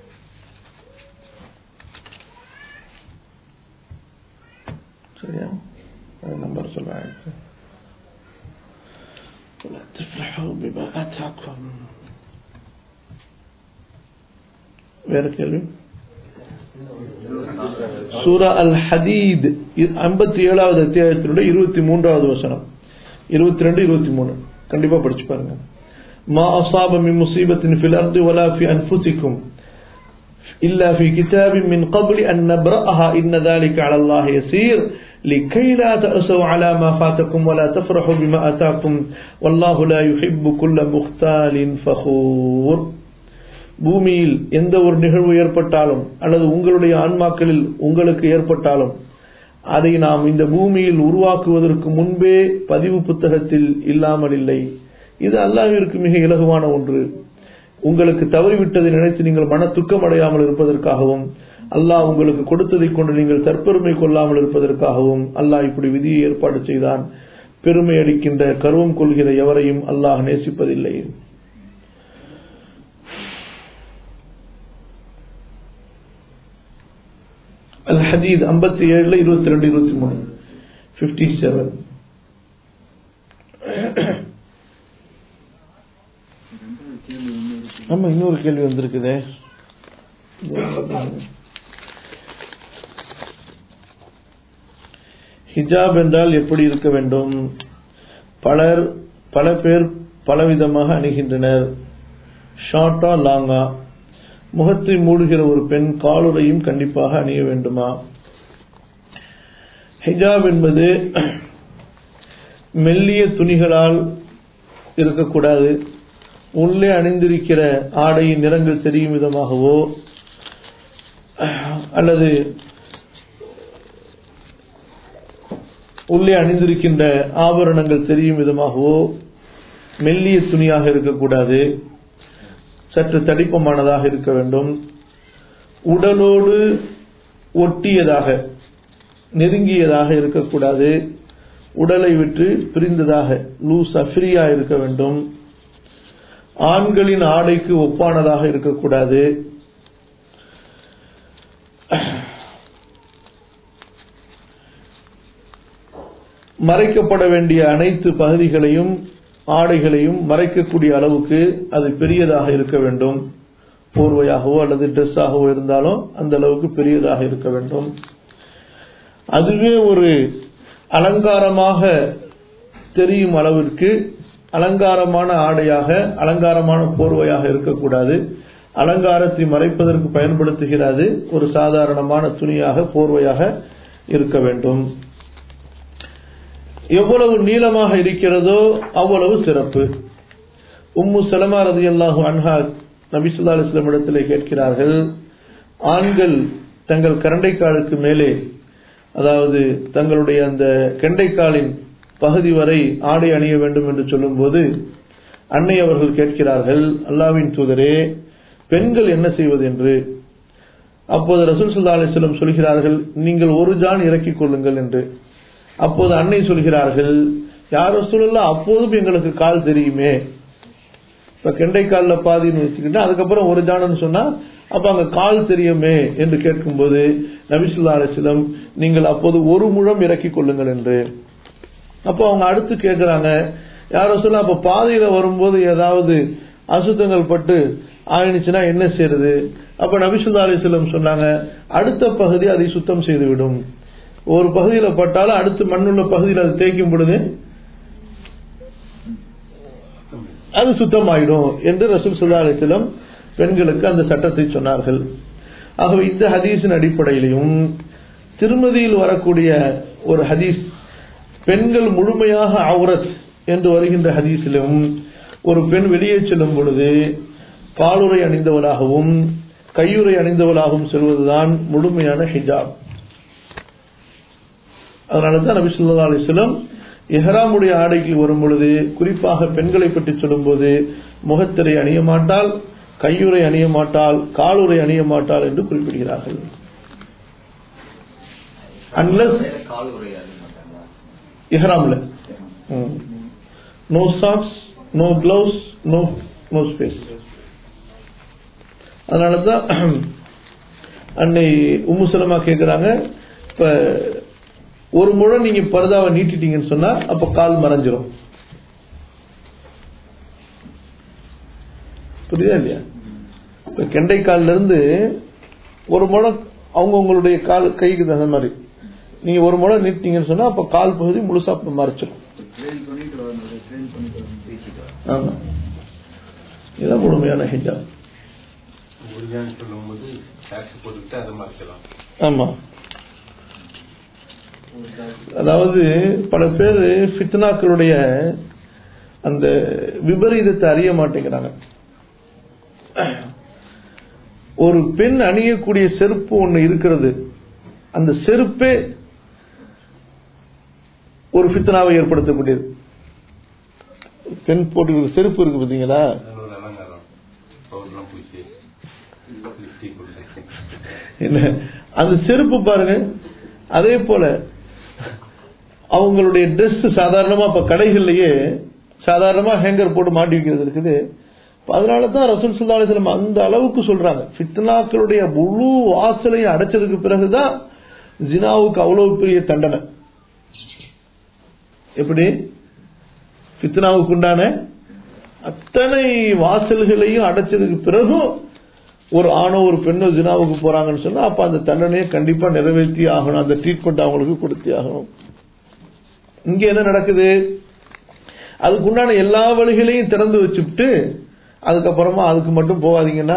S1: சரியா நம்பர் சொல்றேன் ولا تفرحوا بما آتاكم வேற கேள்வி சூரா அல் ஹதீத் ஐம்பத்தி ஏழாவது அத்தியாயத்தினுடைய இருபத்தி மூன்றாவது வசனம் இருபத்தி ரெண்டு இருபத்தி மூணு கண்டிப்பா படிச்சு பாருங்க ما أصاب من مصيبة في الأرض ولا في أنفسكم إلا في كتاب من قبل أن نبرأها إن ذلك على الله يسير لكي لا تأسوا على ما فاتكم ولا تفرحوا بما أتاكم والله لا يحب كل مختال فخور பூமியில் எந்த ஒரு நிகழ்வு ஏற்பட்டாலும் அல்லது உங்களுடைய ஆன்மாக்களில் உங்களுக்கு ஏற்பட்டாலும் அதை நாம் இந்த பூமியில் உருவாக்குவதற்கு முன்பே பதிவு புத்தகத்தில் இல்லாமல் இல்லை இது அல்லாஹ்விற்கு மிக இலகுவான ஒன்று உங்களுக்கு தவறிவிட்டதை நினைத்து நீங்கள் மன துக்கம் அடையாமல் இருப்பதற்காகவும் அல்லாஹ் உங்களுக்கு கொடுத்ததை கொண்டு நீங்கள் தற்பெருமை கொள்ளாமல் இருப்பதற்காகவும் அல்லாஹ் இப்படி விதியை ஏற்பாடு செய்தான் பெருமை அளிக்கின்ற கர்வம் கொள்கிற எவரையும் அல்லாஹ் நேசிப்பதில்லை அல் ஹதீத் ஐம்பத்தி ஏழுல இருபத்தி ரெண்டு இருபத்தி மூணு பிப்டி செவன்
S5: ரெண்டாவது கேள்வி ஒண்ணு இருக்கு
S1: ஆமா இன்னொரு கேள்வி வந்திருக்குதே ஹிஜாப் என்றால் எப்படி இருக்க வேண்டும் பலர் பல பேர் பலவிதமாக அணுகின்றனர் ஷார்ட்டா லாங்கா முகத்தை மூடுகிற ஒரு பெண் காலுறையும் கண்டிப்பாக அணிய வேண்டுமா ஹிஜாப் என்பது மெல்லிய துணிகளால் இருக்கக்கூடாது உள்ளே அணிந்திருக்கிற ஆடையின் நிறங்கள் தெரியும் விதமாகவோ அல்லது உள்ளே அணிந்திருக்கின்ற ஆபரணங்கள் தெரியும் விதமாகவோ மெல்லிய துணியாக இருக்கக்கூடாது சற்று தடிப்பமானதாக இருக்க வேண்டும் உடலோடு ஒட்டியதாக நெருங்கியதாக இருக்கக்கூடாது உடலை விட்டு பிரிந்ததாக லூஸ் அஃப்ரியா இருக்க வேண்டும் ஆண்களின் ஆடைக்கு ஒப்பானதாக இருக்கக்கூடாது மறைக்கப்பட வேண்டிய அனைத்து பகுதிகளையும் ஆடைகளையும் மறைக்கக்கூடிய அளவுக்கு அது பெரியதாக இருக்க வேண்டும் போர்வையாகவோ அல்லது ட்ரெஸ்ஸாகவோ இருந்தாலும் அந்த அளவுக்கு பெரியதாக இருக்க வேண்டும் அதுவே ஒரு அலங்காரமாக தெரியும் அளவிற்கு அலங்காரமான ஆடையாக அலங்காரமான போர்வையாக இருக்கக்கூடாது அலங்காரத்தை மறைப்பதற்கு பயன்படுத்துகிறது ஒரு சாதாரணமான துணியாக போர்வையாக இருக்க வேண்டும் எவ்வளவு நீளமாக இருக்கிறதோ அவ்வளவு சிறப்பு உம்மு சலமா ரதி அல்லாஹு அன்ஹா நபிசுல்லா அலிஸ்லாம் இடத்திலே கேட்கிறார்கள் ஆண்கள் தங்கள் கரண்டைக்காலுக்கு மேலே அதாவது தங்களுடைய அந்த கெண்டைக்காலின் பகுதி வரை ஆடை அணிய வேண்டும் என்று சொல்லும்போது அன்னை அவர்கள் கேட்கிறார்கள் அல்லாவின் தூதரே பெண்கள் என்ன செய்வது என்று அப்போது ரசூல் சுல்லா அலிஸ்லம் சொல்கிறார்கள் நீங்கள் ஒரு ஜான் இறக்கிக் கொள்ளுங்கள் என்று அப்போது அன்னை சொல்கிறார்கள் யார் ரசூலுல்லா அப்போதும் எங்களுக்கு கால் தெரியுமே இப்ப கெண்டைக்கால்ல பாதின்னு வச்சுக்கிட்டா அதுக்கப்புறம் ஒரு ஜானன்னு சொன்னா அப்ப அங்க கால் தெரியுமே என்று கேட்கும்போது நபிசுல்லா அலிஸ்லம் நீங்கள் அப்போது ஒரு முழம் இறக்கிக் கொள்ளுங்கள் என்று அப்போ அவங்க அடுத்து கேட்கிறாங்க யாரோ சொல்ல அப்ப பாதையில வரும்போது ஏதாவது அசுத்தங்கள் பட்டு ஆயிடுச்சுன்னா என்ன செய்யறது அப்ப நபிசுல்லா அலிஸ்லம் சொன்னாங்க அடுத்த பகுதி அதை சுத்தம் செய்துவிடும் ஒரு பகுதியில பட்டாலும் அடுத்து மண்ணுள்ள பகுதியில் அது தேய்க்கும் பொழுது அது சுத்தமாயிடும் என்று ரசூல் சுல்லா அலிஸ்லம் பெண்களுக்கு அந்த சட்டத்தை சொன்னார்கள் ஆகவே இந்த ஹதீஸின் அடிப்படையிலையும் திருமதியில் வரக்கூடிய ஒரு ஹதீஸ் பெண்கள் முழுமையாக அவுரத் என்று வருகின்ற ஹதீஸிலும் ஒரு பெண் வெளியே செல்லும் பொழுது காலுரை அணிந்தவளாகவும் கையுறை அணிந்தவளாகவும் செல்வதுதான் முழுமையான ஹிஜாப் அதனால தான் நபி சொல்லா அலிஸ்லம் எஹராமுடைய ஆடைக்கு வரும் பொழுது குறிப்பாக பெண்களை பற்றி சொல்லும்போது முகத்திரை அணிய மாட்டால் கையுறை அணிய மாட்டால் காலுறை அணிய மாட்டால் என்று குறிப்பிடுகிறார்கள் அன்லஸ்
S4: கால் உரையாட மாட்டாங்களா
S1: இஹ்ராம்ல no socks no gloves no no space அதனால தான் அன்னை உம்முசலமா கேக்குறாங்க இப்ப ஒரு முழம் நீங்க பரதாவை நீட்டிட்டீங்கன்னு சொன்னா அப்ப கால் மறைஞ்சிரும் புரியுதா இல்லையா இப்ப கெண்டைக்கால்ல இருந்து ஒரு முழம் அவங்க உங்களுடைய கால் கைக்கு தகுந்த மாதிரி நீங்க ஒரு முழம் நீட்டிங்கன்னு சொன்னா அப்ப கால் பகுதி முழுசா மறைச்சிடும்
S5: ட்ரெயின் பண்ணிட்டு வரணும் ட்ரெயின் பண்ணிட்டு வரணும்
S1: ஆமா இதுதான் முழுமையான ஹிஜாப்
S2: உறுதியான்னு சொல்லும்போது டாக்ஸ் போட்டுக்கிட்டு அதை மறைக்கலாம்
S1: ஆமா அதாவது பல பேர் ஃபித்னாக்களுடைய அந்த விபரீதத்தை அறிய மாட்டேங்கிறாங்க ஒரு பெண் அணியக்கூடிய செருப்பு ஒண்ணு இருக்கிறது அந்த செருப்பே ஒரு ஃபித்னாவை ஏற்படுத்தக்கூடியது பெண் போட்டு செருப்பு இருக்கு பாத்தீங்களா
S2: அது ஒரு அலங்காரம் பவுடர்லாம் பூச்சி லிப்ஸ்டிக் கொடுத்து
S1: இல்ல அந்த செருப்பு பாருங்க அதே போல அவங்களுடைய Dress சாதாரணமா இப்ப கடைகள்லயே சாதாரணமா ஹேங்கர் போட்டு மாட்டி வைக்கிறது இருக்குது இப்ப அதனாலதான் ரசூல் சுல்லா அலிஸ்லாம் அந்த அளவுக்கு சொல்றாங்க ஃபித்னாக்களுடைய முழு வாசலையும் அடைச்சதுக்கு பிறகுதான் ஜினாவுக்கு அவ்வளவு பெரிய தண்டனை எப்படி ஃபித்னாவுக்கு உண்டான அத்தனை வாசல்களையும் அடைச்சதுக்கு பிறகும் ஒரு ஆணோ ஒரு பெண்ணோ ஜினாவுக்கு போறாங்கன்னு சொன்னா அப்ப அந்த தண்டனையை கண்டிப்பா நிறைவேற்றி ஆகணும் அந்த ட்ரீட்மெண்ட் அவங்களுக்கு கொடுத்தே ஆகணும் இங்க என்ன நடக்குது அதுக்கு உண்டான எல்லா வழிகளையும் திறந்து வச்சுட்டு அதுக்கப்புறமா அதுக்கு மட்டும் போகாதீங்கன்னா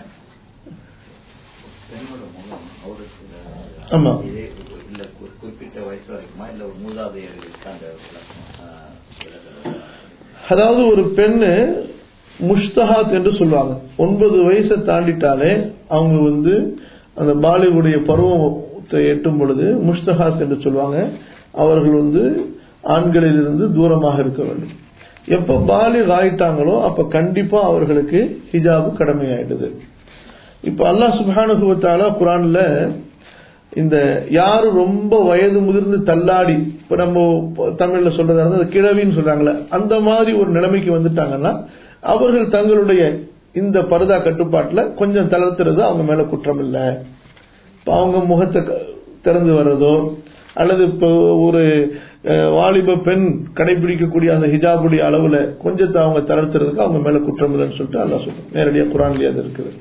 S4: பெண்ணோட முகம் அவருக்கு
S1: ஆமா.
S4: இதே இல்ல ஒரு குறிப்பிட்ட வயசு வரைக்குமா இல்ல ஒரு மூதாதையர்களுக்கு அந்த விளக்கம், ஆஹ், விளக்கம்.
S1: அதாவது ஒரு பெண்ணு முஷ்தஹாத் என்று சொல்லுவாங்க ஒன்பது வயசை தாண்டிட்டாலே அவங்க வந்து அந்த பாலிவுடைய பருவத்தை எட்டும் பொழுது முஷ்தஹாத் என்று சொல்லுவாங்க அவர்கள் வந்து ஆண்களிலிருந்து தூரமாக இருக்க வேண்டும் எப்ப பாலி ஆயிட்டாங்களோ அப்ப கண்டிப்பா அவர்களுக்கு ஹிஜாபு கடமையாயிடுது இப்ப அல்லாஹ் சுப்ஹானஹு வ தஆலா குர்ஆன்ல இந்த யாரு ரொம்ப வயது முதிர்ந்து தள்ளாடி இப்ப நம்ம தமிழ்ல சொல்றதா இருந்தா அது கிழவின்னு சொல்றாங்கல்ல அந்த மாதிரி ஒரு நிலைமைக்கு வந்துட்டாங்கன்னா அவர்கள் தங்களுடைய இந்த பரதா கட்டுப்பாட்டுல கொஞ்சம் தளர்த்துறது அவங்க மேல குற்றம் இல்ல இப்ப அவங்க முகத்தை க- திறந்து வர்றதோ அல்லது இப்போ ஒரு அஹ், வாலிப பெண் கடைபிடிக்கக்கூடிய அந்த ஹிஜாபுடைய அளவுல கொஞ்சத்தை அவங்க தளர்த்துறதுக்கு அவங்க மேல குற்றம் இல்லைன்னு சொல்லிட்டு அல்லாஹ் சொல்றோம் நேரடியா குரான்லயே அது இருக்குது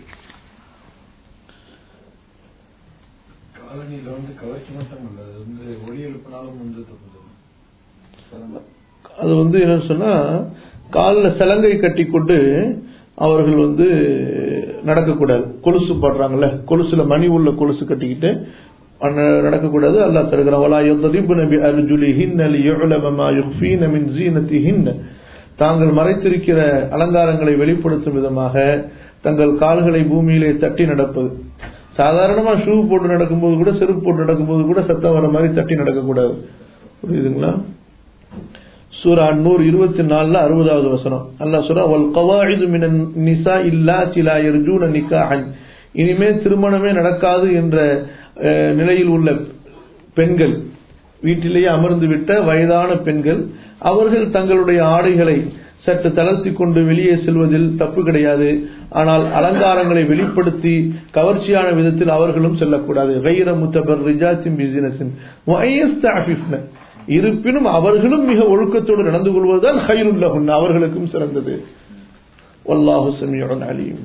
S3: காலனியில வந்து கவர்ச்சி மட்டும் இல்ல அது வந்து ஒளி எழுப்பினாலும் வந்து தப்பு
S1: அது வந்து என்னன்னு சொன்னா காலில் சலங்கை கட்டி கொண்டு அவர்கள் வந்து நடக்கக்கூடாது கொலுசு போடுறாங்கல்ல கொலுசுல மணி உள்ள கொலுசு கட்டிக்கிட்டு அண்ண- நடக்கக்கூடாது அல்லாஹ் தருகிறான் வலா யضربن بأرجلهن ليعلم ما يخفين من زينتهن தாங்கள் மறைத்திருக்கிற அலங்காரங்களை வெளிப்படுத்தும் விதமாக தங்கள் கால்களை பூமியிலே தட்டி நடப்பது சாதாரணமா ஷூ போட்டு நடக்கும்போது கூட செருப்பு போட்டு நடக்கும்போது கூட சத்தம் வர மாதிரி தட்டி நடக்கக்கூடாது புரியுதுங்களா சூரா நூறு இருபத்தி நாலுல அறுபதாவது வசனம் அல்லாஹ் சூரா வல் கவாயிது மினன் நிசா இல்லா சிலா யர்ஜூன நிக்காஹன் இனிமே திருமணமே நடக்காது என்ற அஹ், நிலையில் உள்ள பெண்கள் வீட்டிலேயே அமர்ந்து விட்ட வயதான பெண்கள் அவர்கள் தங்களுடைய ஆடைகளை சற்று தளர்த்தி கொண்டு வெளியே செல்வதில் தப்பு கிடையாது ஆனால் அலங்காரங்களை வெளிப்படுத்தி கவர்ச்சியான விதத்தில் அவர்களும் செல்லக்கூடாது கைர முத்தபர் ரிஜாத்தின் பிசினஸின் இருப்பினும் அவர்களும் மிக ஒழுக்கத்தோடு நடந்து கொள்வதுதான் ஹைருல்லஹுன் அவர்களுக்கும் சிறந்தது வல்லாஹு சமியுடன் அலியும்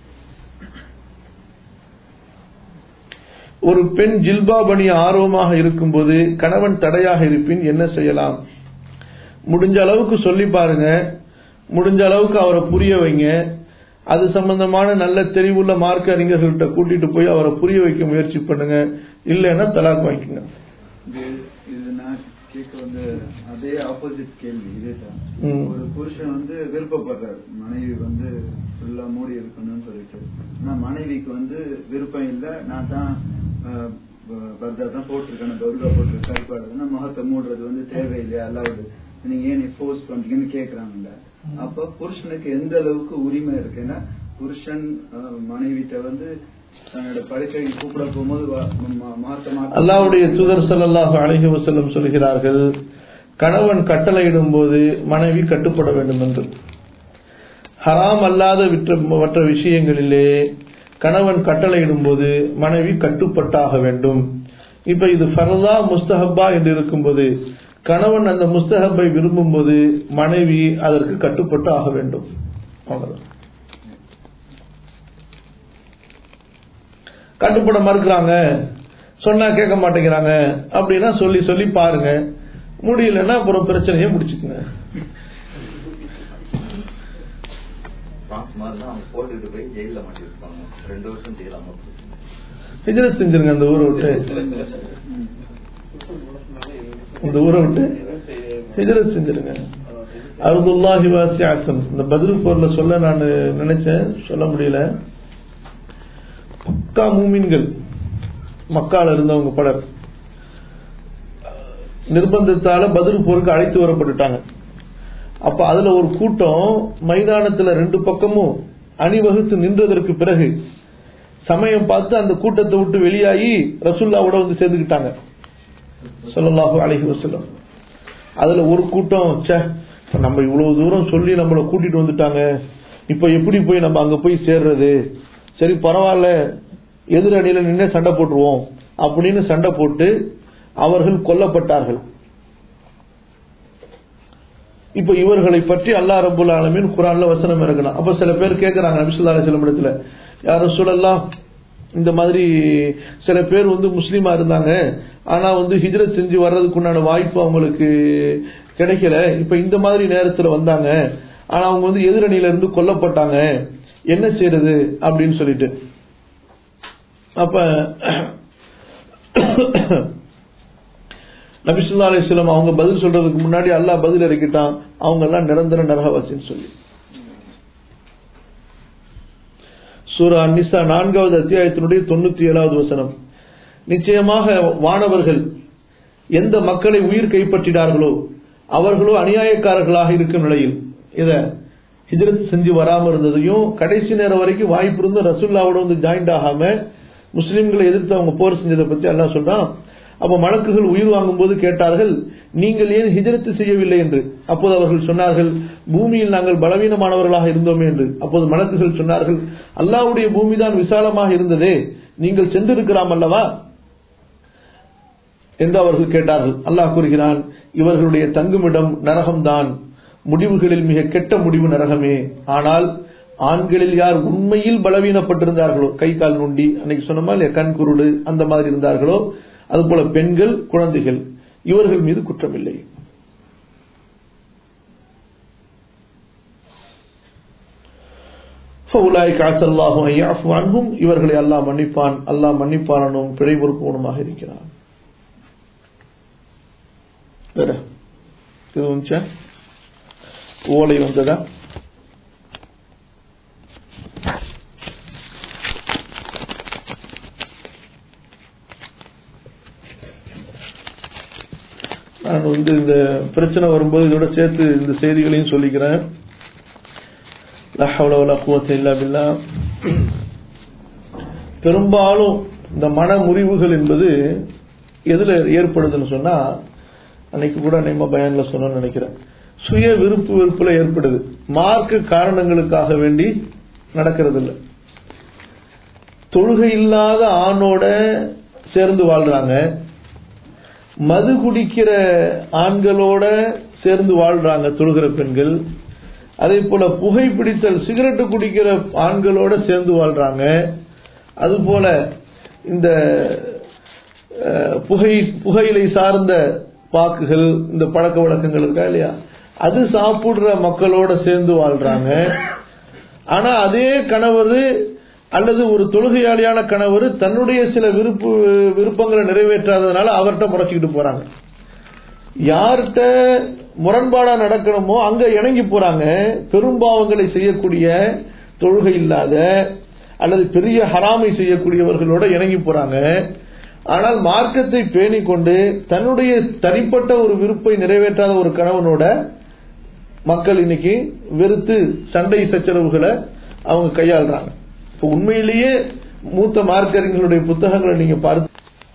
S1: ஒரு பெண் ஜில்பாப் அணிய ஆர்வமாக இருக்கும்போது கணவன் தடையாக இருப்பின் என்ன செய்யலாம் முடிஞ்ச அளவுக்கு சொல்லி பாருங்க முடிஞ்ச அளவுக்கு அவரை புரிய வைங்க அது சம்பந்தமான நல்ல தெளிவுள்ள மார்க்க அறிஞர்கள்ட்ட கூட்டிட்டு போய் அவரை புரிய வைக்க முயற்சி பண்ணுங்க இல்லைன்னா தலாக் வாங்கிக்கோங்க
S5: இது இது நான் கேட்க வந்து அதே ஆப்போசிட் கேள்வி இதே தான்
S1: ம்.
S5: ஒரு புருஷன் வந்து விருப்பப்படுறாரு மனைவி வந்து ஃபுல்லா மூடி இருக்கணும்னு சொல்லிட்டு ஆனா மனைவிக்கு வந்து விருப்பம் இல்ல நான் தான் அஹ், ப- பர்தா தான் போட்டிருக்கேன் பர்கா போட்டிருக்கேன் கருப்பாடுதுன்னா முகத்தை மூடுறது வந்து தேவையில்லையா அல்லாவுது நீங்க ஏன் நீ ஃபோர்ஸ் பண்றீங்கன்னு கேக்குறாங்கல்ல அப்ப புருஷனுக்கு எந்த அளவுக்கு உரிமை இருக்குன்னா புருஷன் அஹ், மனைவிட்ட வந்து தன்னோட படுக்கைக்கு கூப்பிட போகும்போது வா- ம- மாத்த மாத்த
S1: அல்லாஹ்வுடைய தூதர் ஸல்லல்லாஹு அலைஹி வஸல்லம் சொல்கிறார்கள் கணவன் கட்டளையிடும் போது மனைவி கட்டுப்பட வேண்டும் என்று ஹராம் அல்லாத விற்ற மற்ற விஷயங்களிலே கணவன் கட்டளையிடும் போது மனைவி கட்டுப்பட்டாக வேண்டும் இப்ப இது ஃபர்தா முஸ்தஹப்பா என்று இருக்கும்போது கணவன் அந்த முஸ்தஹப்பை விரும்பும் போது மனைவி அதற்கு கட்டுப்பட்டு ஆக வேண்டும் அவ்வளவுதான் கட்டுப்பட மறுக்கிறாங்க சொன்னா கேட்க மாட்டேங்கிறாங்க அப்படின்னா சொல்லி சொல்லி பாருங்க முடியலன்னா அப்புறம் பிரச்சனையை முடிச்சுக்குங்க
S4: பிரான்ஸ் மாதிரிலாம் அவங்க போட்டுட்டு போய் ஜெயில மாட்டிருப்பாங்க ரெண்டு வருஷம் ஜெயிலாம
S1: ஹிஜ்ரத் செஞ்சிருங்க அந்த ஊரை விட்டு இந்த ஊரை விட்டு ஹிஜ்ரத் செஞ்சிருங்க அருதுல்லாஹி வாசியாசன் இந்த பதில் போர்ல சொல்ல நான் நினைச்சேன் சொல்ல முடியல பக்கா மூமின்கள் மக்கால இருந்தவங்க பலர் நிர்பந்தத்தால பதில் போருக்கு அழைத்து வரப்பட்டுட்டாங்க அப்ப அதுல ஒரு கூட்டம் மைதானத்துல ரெண்டு பக்கமும் அணிவகுத்து நின்றதற்கு பிறகு சமயம் பார்த்து அந்த கூட்டத்தை விட்டு வெளியாகி ரசுல்லாவோட வந்து சேர்ந்துக்கிட்டாங்க ஸல்லல்லாஹு அலைஹி வஸல்லம் அதுல ஒரு கூட்டம் ச்சே இப்ப நம்ம இவ்வளவு தூரம் சொல்லி நம்மள கூட்டிட்டு வந்துட்டாங்க இப்ப எப்படி போய் நம்ம அங்க போய் சேர்றது சரி பரவாயில்ல எதிரணியில நின்று சண்டை போட்டுருவோம் அப்படின்னு சண்டை போட்டு அவர்கள் கொல்லப்பட்டார்கள் இப்ப இவர்களை பற்றி அல்லாஹ் ரபுல் ஆலமீன் குரான்ல வசனம் இறக்கணும் அப்ப சில பேர் கேட்கறாங்க நபிசுல்லா அலிஸ்லம் இடத்துல யார சொல்லலாம் இந்த மாதிரி சில பேர் வந்து முஸ்லீமா இருந்தாங்க ஆனா வந்து ஹிஜ்ரத் செஞ்சு வர்றதுக்கு உண்டான வாய்ப்பு அவங்களுக்கு கிடைக்கல இப்ப இந்த மாதிரி நேரத்துல வந்தாங்க ஆனா அவங்க வந்து எதிரணியில இருந்து கொல்லப்பட்டாங்க என்ன செய்யறது அப்படின்னு சொல்லிட்டு அப்ப நபிசுல்லா அலிஸ்லாம் அவங்க பதில் சொல்றதுக்கு முன்னாடி அல்லாஹ் பதில் இறக்கிட்டான் அவங்க எல்லாம் நிரந்தர நரகவாசின்னு சொல்லி சூரா நிசா நான்காவது அத்தியாயத்தினுடைய தொண்ணூத்தி ஏழாவது வசனம் நிச்சயமாக வானவர்கள் எந்த மக்களை உயிர் கைப்பற்றினார்களோ அவர்களோ அநியாயக்காரர்களாக இருக்கும் நிலையில் இத ஹிஜ்ரத் செஞ்சு வராம இருந்ததையும் கடைசி நேரம் வரைக்கும் வாய்ப்பு இருந்தும் ரசுல்லாவோட வந்து ஜாயிண்ட் ஆகாம முஸ்லிம்களை எதிர்த்து அவங்க போர் செஞ்சதை பத்தி எல்லாம் சொல்றான் அப்ப மலக்குகள் உயிர் வாங்கும் போது கேட்டார்கள் நீங்கள் ஏன் ஹிஜரத்து செய்யவில்லை என்று அப்போது அவர்கள் சொன்னார்கள் பூமியில் நாங்கள் பலவீனமானவர்களாக இருந்தோமே என்று அப்போது மலக்குகள் சொன்னார்கள் அல்லாவுடைய பூமிதான் விசாலமாக இருந்ததே நீங்கள் சென்றிருக்கலாம் அல்லவா என்று அவர்கள் கேட்டார்கள் அல்லாஹ் கூறுகிறான் இவர்களுடைய தங்குமிடம் நரகம்தான் முடிவுகளில் மிக கெட்ட முடிவு நரகமே ஆனால் ஆண்களில் யார் உண்மையில் பலவீனப்பட்டிருந்தார்களோ கை கால் நுண்டி அன்னைக்கு சொன்னோமா இல்லையா கண் குருடு அந்த மாதிரி இருந்தார்களோ அதுபோல பெண்கள் குழந்தைகள் இவர்கள் மீது குற்றமில்லை فَأُولَٰئِكَ عَسَى اللَّهُ أَن يَعْفُوَ عَنْهُمْ இவர்களை அல்லாஹ் மன்னிப்பான் அல்லாஹ் மன்னிப்பானும் பிழை பொறுப்பவனுமாக இருக்கிறான் வேற இது வந்துச்சா ஓலை வந்ததா நான் வந்து இந்த பிரச்சனை வரும்போது இதோட சேர்த்து இந்த செய்திகளையும் சொல்லிக்கிறேன் லா ஹவ்ல வலா குவத்த இல்லா பில்லாஹ். பெரும்பாலும் இந்த மன முறிவுகள் என்பது எதுல ஏற்படுதுன்னு சொன்னா அன்னைக்கு கூட நம்ம பயான்ல சொன்னோம்னு நினைக்கிறேன் சுய விருப்பு வெறுப்புல ஏற்படுது மார்க்க காரணங்களுக்காக வேண்டி நடக்கிறது இல்ல தொழுகை இல்லாத ஆணோட சேர்ந்து வாழ்றாங்க மது குடிக்கிற ஆண்களோட சேர்ந்து வாழ்றாங்க தொழுகிற பெண்கள் அதே போல புகைப்பிடித்தல் சிகரெட்டு குடிக்கிற ஆண்களோட சேர்ந்து வாழ்றாங்க அது போல இந்த அஹ், புகை புகையிலை சார்ந்த பாக்குகள் இந்த பழக்க வழக்கங்கள் இருக்கா இல்லையா அது சாப்பிடுற மக்களோட சேர்ந்து வாழ்றாங்க ஆனா அதே கணவர் அல்லது ஒரு தொழுகையாளியான கணவர் தன்னுடைய சில விருப்பு விருப்பங்களை நிறைவேற்றாததுனால அவர்கிட்ட முறைச்சிக்கிட்டு போறாங்க யார்கிட்ட முரண்பாடா நடக்கணுமோ அங்க இணங்கி போறாங்க பெரும்பாவங்களை செய்யக்கூடிய தொழுகை இல்லாத அல்லது பெரிய ஹராமை செய்யக்கூடியவர்களோட இணங்கி போறாங்க ஆனால் மார்க்கத்தை பேணிக் கொண்டு தன்னுடைய தனிப்பட்ட ஒரு விருப்பை நிறைவேற்றாத ஒரு கணவனோட மக்கள் இன்னைக்கு வெறுத்து சண்டை சச்சரவுகளை அவங்க கையாளுறாங்க இப்ப உண்மையிலேயே மூத்த மார்க்கறிஞர்களுடைய புத்தகங்களை நீங்க பார்த்து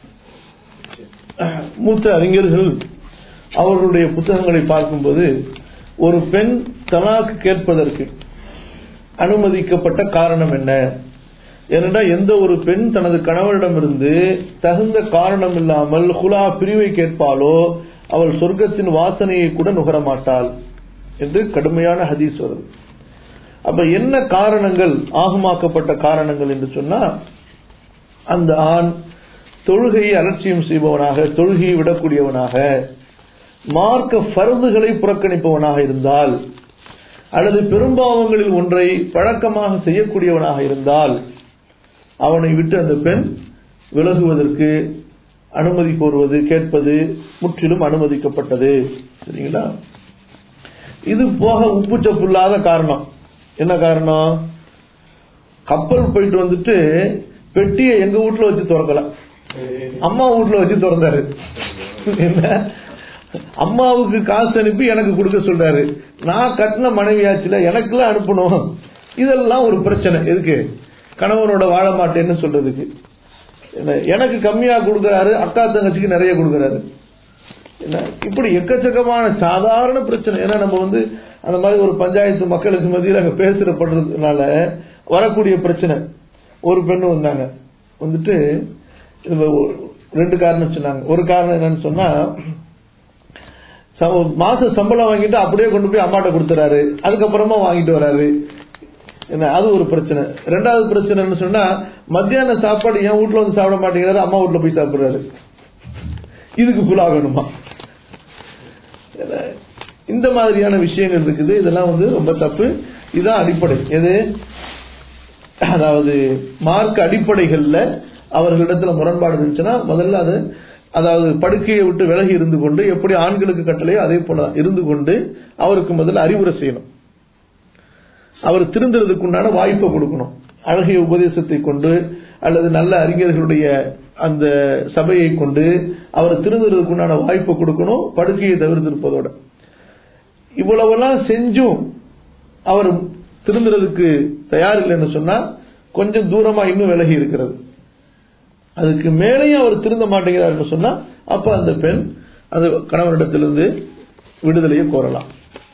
S1: மூத்த அறிஞர்கள் அவர்களுடைய புத்தகங்களை பார்க்கும்போது ஒரு பெண் தலாக்கு கேட்பதற்கு அனுமதிக்கப்பட்ட காரணம் என்ன ஏனென்றால் எந்த ஒரு பெண் தனது கணவரிடமிருந்து தகுந்த காரணம் இல்லாமல் குலா பிரிவை கேட்பாலோ அவள் சொர்க்கத்தின் வாசனையை கூட நுகர மாட்டாள் என்று கடுமையான ஹதீஸ் வருது அப்ப என்ன காரணங்கள் ஆகுமாக்கப்பட்ட காரணங்கள் என்று சொன்னா அந்த ஆண் தொழுகையை அலட்சியம் செய்பவனாக தொழுகையை விடக்கூடியவனாக மார்க்க ஃபர்துகளை புறக்கணிப்பவனாக இருந்தால் அல்லது பெரும்பாவங்களில் ஒன்றை பழக்கமாக செய்யக்கூடியவனாக இருந்தால் அவனை விட்டு அந்த பெண் விலகுவதற்கு அனுமதி கோருவது கேட்பது முற்றிலும் அனுமதிக்கப்பட்டது சரிங்களா இது போக உப்புச்சப்புல்லாத காரணம் என்ன காரணம் கப்பல் போயிட்டு வந்துட்டு பெட்டியை எங்க வீட்டுல வச்சு திறக்கல அம்மா வீட்டுல வச்சு திறந்தாரு என்ன அம்மாவுக்கு காசு அனுப்பி எனக்கு கொடுக்க சொல்றாரு நான் கட்டின மனைவியாச்சுல எனக்குலாம் அனுப்பணும் இதெல்லாம் ஒரு பிரச்சனை எதுக்கு கணவனோட வாழ மாட்டேன்னு சொல்றதுக்கு என்ன, எனக்கு கம்மியா கொடுக்கறாரு அக்கா தங்கச்சிக்கு நிறைய கொடுக்கறாரு என்ன இப்படி எக்கச்சக்கமான சாதாரண பிரச்சனை ஏன்னா நம்ம வந்து அந்த மாதிரி ஒரு பஞ்சாயத்து மக்களுக்கு மத்தியில் அங்க பேசுறப்படுறதுனால வரக்கூடிய பிரச்சனை ஒரு பெண்ணு வந்தாங்க வந்துட்டு இதுல ஒரு- ரெண்டு காரணம் சொன்னாங்க ஒரு காரணம் என்னன்னு சொன்னா ச- மாச சம்பளம் வாங்கிட்டு அப்படியே கொண்டு போய் அம்மாட்ட கொடுத்துறாரு அதுக்கப்புறமா வாங்கிட்டு வராரு என்ன அது ஒரு பிரச்சனை ரெண்டாவது பிரச்சனைன்னு சொன்னா மத்தியான சாப்பாடு என் வீட்ல வந்து சாப்பிட மாட்டேங்கிறாரு அம்மா வீட்ல போய் சாப்பிடுறாரு இதுக்கு புலாகணுமா என்ன, இந்த மாதிரியான விஷயங்கள் இருக்குது இதெல்லாம் வந்து ரொம்ப தப்பு இதுதான் அடிப்படை எது அதாவது மார்க் அடிப்படைகள்ல அவர்களிடத்துல முரண்பாடு இருந்துச்சுன்னா முதல்ல அது அதாவது படுக்கையை விட்டு விலகி இருந்து கொண்டு எப்படி ஆண்களுக்கு கட்டளையோ அதே போல இருந்து கொண்டு அவருக்கு முதல்ல அறிவுரை செய்யணும் அவர் திருந்துறதுக்கு உண்டான வாய்ப்பை கொடுக்கணும் அழகிய உபதேசத்தை கொண்டு அல்லது நல்ல அறிஞர்களுடைய அந்த சபையை கொண்டு அவர் திருந்துறதுக்கு உண்டான வாய்ப்பை கொடுக்கணும் படுக்கையை தவிர்த்திருப்பதோட இவ்வளவெல்லாம் செஞ்சும் அவர் திருந்துறதுக்கு தயார் இல்லைன்னு சொன்னா கொஞ்சம் தூரமா இன்னும் விலகி இருக்கிறது அதுக்கு மேலேயும் அவர் திருந்த மாட்டேங்கிறார்னு சொன்னா அப்ப அந்த பெண் அந்த கணவனிடத்திலிருந்து விடுதலையை கோரலாம்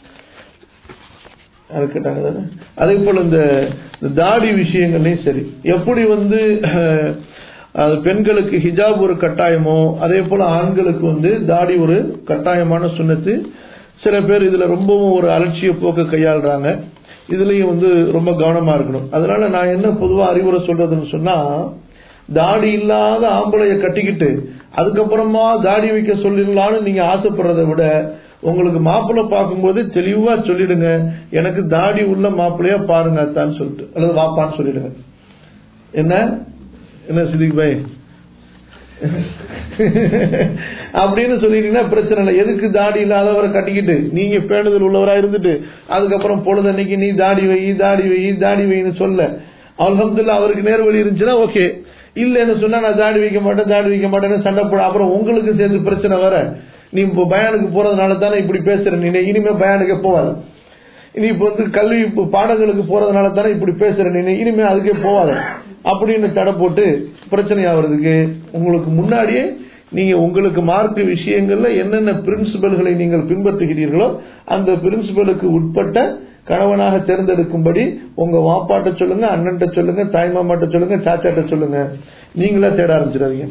S1: அது கேட்டாங்க தானே? அதே போல இந்த இந்த தாடி விஷயங்கள்லயும் சரி எப்படி வந்து அஹ், அது பெண்களுக்கு ஹிஜாப் ஒரு கட்டாயமோ அதே போல ஆண்களுக்கு வந்து தாடி ஒரு கட்டாயமான சுண்ணத்து சில பேர் இதுல ரொம்பவும் ஒரு அலட்சிய போக்க கையாளுறாங்க இதுலயும் வந்து ரொம்ப கவனமா இருக்கணும் அதனால நான் என்ன பொதுவா அறிவுரை சொல்றதுன்னு சொன்னா தாடி இல்லாத ஆம்பளைய கட்டிக்கிட்டு அதுக்கப்புறமா தாடி வைக்க சொல்லிடலாம்னு நீங்க ஆசைப்படுறதை விட உங்களுக்கு மாப்பிள்ளை பார்க்கும்போது தெளிவா சொல்லிடுங்க எனக்கு தாடி உள்ள மாப்பிள்ளையா பாருங்க அத்தான்னு சொல்லிட்டு அல்லது வாப்பான்னு சொல்லிடுங்க என்ன என்ன சிதிக் பாய் அப்படின்னு சொல்லிட்டீங்கன்னா பிரச்சனை இல்லை எதுக்கு தாடி இல்லாதவரை கட்டிக்கிட்டு நீங்க பேணுதல் உள்ளவரா இருந்துட்டு அதுக்கப்புறம் பொழுதன்னைக்கு நீ தாடி வை தாடி வை தாடி வைன்னு சொல்ல அல்ஹம்துலில்லாஹ் அவருக்கு நேர்வழி இருந்துச்சுன்னா ஓகே இல்லைன்னு சொன்னா நான் தாடி வைக்க மாட்டேன் தாடி வைக்க மாட்டேன்னு சண்டை போட அப்புறம் உங்களுக்கு சேர்ந்து பிரச்சனை வர நீ இப்போ பயானுக்கு போறதுனால தானே இப்படி பேசுற நீ இனிமே பயானுக்கே போவாத இனி இப்ப வந்து கல்வி இப்ப பாடங்களுக்கு போறதுனால தானே இப்படி பேசுற நீ இனிமே அதுக்கே போவாத அப்படின்னு தடை போட்டு பிரச்சனை ஆகுறதுக்கு உங்களுக்கு முன்னாடியே நீங்க உங்களுக்கு மார்க் விஷயங்கள்ல என்னென்ன பிரின்சிபல்களை நீங்கள் பின்பற்றுகிறீர்களோ அந்த பிரின்சிபலுக்கு உட்பட்ட கணவனாக தேர்ந்தெடுக்கும்படி உங்க வாப்பாட்ட சொல்லுங்க அண்ணன்ட்ட சொல்லுங்க தாய்மாமாட்ட சொல்லுங்க சாச்சாட்ட சொல்லுங்க நீங்களா தேட ஆரம்பிச்சிடாதீங்க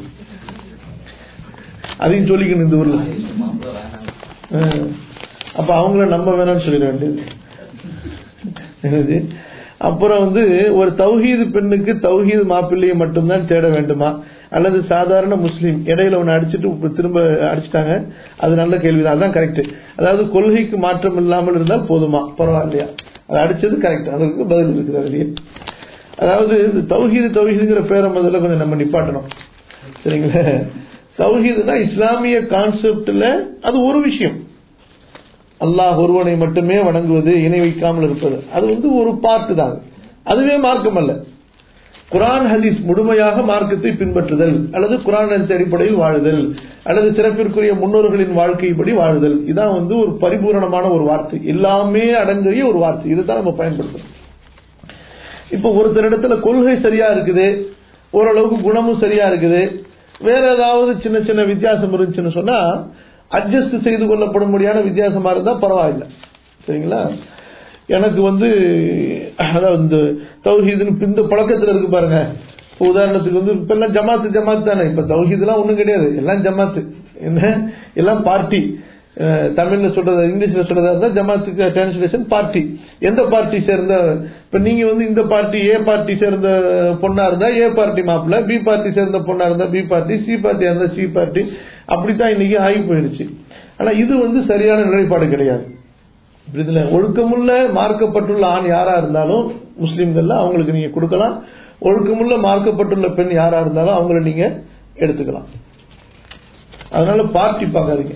S1: அதையும் சொல்லிக்கணும் இந்த ஊர்ல
S4: மாப்பிள்ள வேணாம்
S1: ஆஹ். அப்ப அவங்கள நம்ப வேணாம்னு சொல்லிட வேண்டியது என்னது? அப்புறம் வந்து ஒரு தௌஹீது பெண்ணுக்கு தௌஹீது மாப்பிள்ளையை மட்டும்தான் தேட வேண்டுமா அல்லது சாதாரண முஸ்லீம் இடையில ஒன்று அடிச்சுட்டு இப்ப திரும்ப அடிச்சிட்டாங்க அது நல்ல கேள்விதான் அதுதான் கரெக்ட் அதாவது கொள்கைக்கு மாற்றம் இல்லாமல் இருந்தால் போதுமா பரவாயில்லையா அது அடிச்சது கரெக்ட் அதுக்கு பதில் இருக்குது அதுலயே அதாவது இந்த தௌஹீது தௌஹீதுங்கிற பேரை முதல்ல கொஞ்சம் நம்ம நிப்பாட்டணும் சரிங்களா தௌஹீதுனா இஸ்லாமிய கான்செப்ட்ல அது ஒரு விஷயம் அல்லாஹ் ஒருவனை மட்டுமே வணங்குவது இணை வைக்காமல் இருப்பது அது வந்து ஒரு பார்ட் தான் அதுவே மார்க்கம் அல்ல குரான் ஹதீஸ் முழுமையாக மார்க்கத்தை பின்பற்றுதல் அல்லது குரான் ஹதீஸ் அடிப்படையில் வாழுதல் அல்லது சிறப்பிற்குரிய முன்னோர்களின் வாழ்க்கைப்படி வாழுதல் இதான் வந்து ஒரு பரிபூரணமான ஒரு வார்த்தை எல்லாமே அடங்கிய ஒரு வார்த்தை இதுதான் நம்ம பயன்படுத்தணும் இப்போ ஒருத்தர் இடத்துல கொள்கை சரியா இருக்குது ஓரளவுக்கு குணமும் சரியா இருக்குது வேற ஏதாவது சின்ன சின்ன வித்தியாசம் இருந்துச்சுன்னு சொன்னா அட்ஜஸ்ட் செய்து கொள்ளப்படும்படியான வித்தியாசமா இருந்தா பரவாயில்ல சரிங்களா எனக்கு வந்து அதாவது இந்த தௌஹீதுன்னு இந்த பழக்கத்துல இருக்கு பாருங்க இப்ப உதாரணத்துக்கு வந்து இப்ப எல்லாம் ஜமாத்து ஜமாத் தானே இப்ப தௌஹீதுலாம் ஒண்ணும் கிடையாது எல்லாம் ஜமாத்து என்ன எல்லாம் பார்ட்டி அஹ் தமிழ்ல சொல்றது இங்கிலீஷ்ல சொல்றதா இருந்தா ஜமாத்துக்கு டிரான்ஸ்லேஷன் பார்ட்டி எந்த பார்ட்டி சேர்ந்த இப்ப நீங்க வந்து இந்த பார்ட்டி ஏ பார்ட்டி சேர்ந்த பொண்ணா இருந்தா ஏ பார்ட்டி மாப்பிள்ள பி பார்ட்டி சேர்ந்த பொண்ணா இருந்தா பி பார்ட்டி சி பார்ட்டியா இருந்தா சி பார்ட்டி அப்படித்தான் இன்னைக்கு ஆகி போயிருச்சு ஆனா இது வந்து சரியான நிலைப்பாடு கிடையாது இதுல ஒழுக்கமுள்ள மார்க்கப்பட்டுள்ள ஆண் யாரா இருந்தாலும் முஸ்லிம்கள்ல அவங்களுக்கு நீங்க கொடுக்கலாம் ஒழுக்கமுள்ள மார்க்கப்பட்டுள்ள பெண் யாரா இருந்தாலும் அவங்கள நீங்க எடுத்துக்கலாம் அதனால பார்ட்டி பார்க்காதீங்க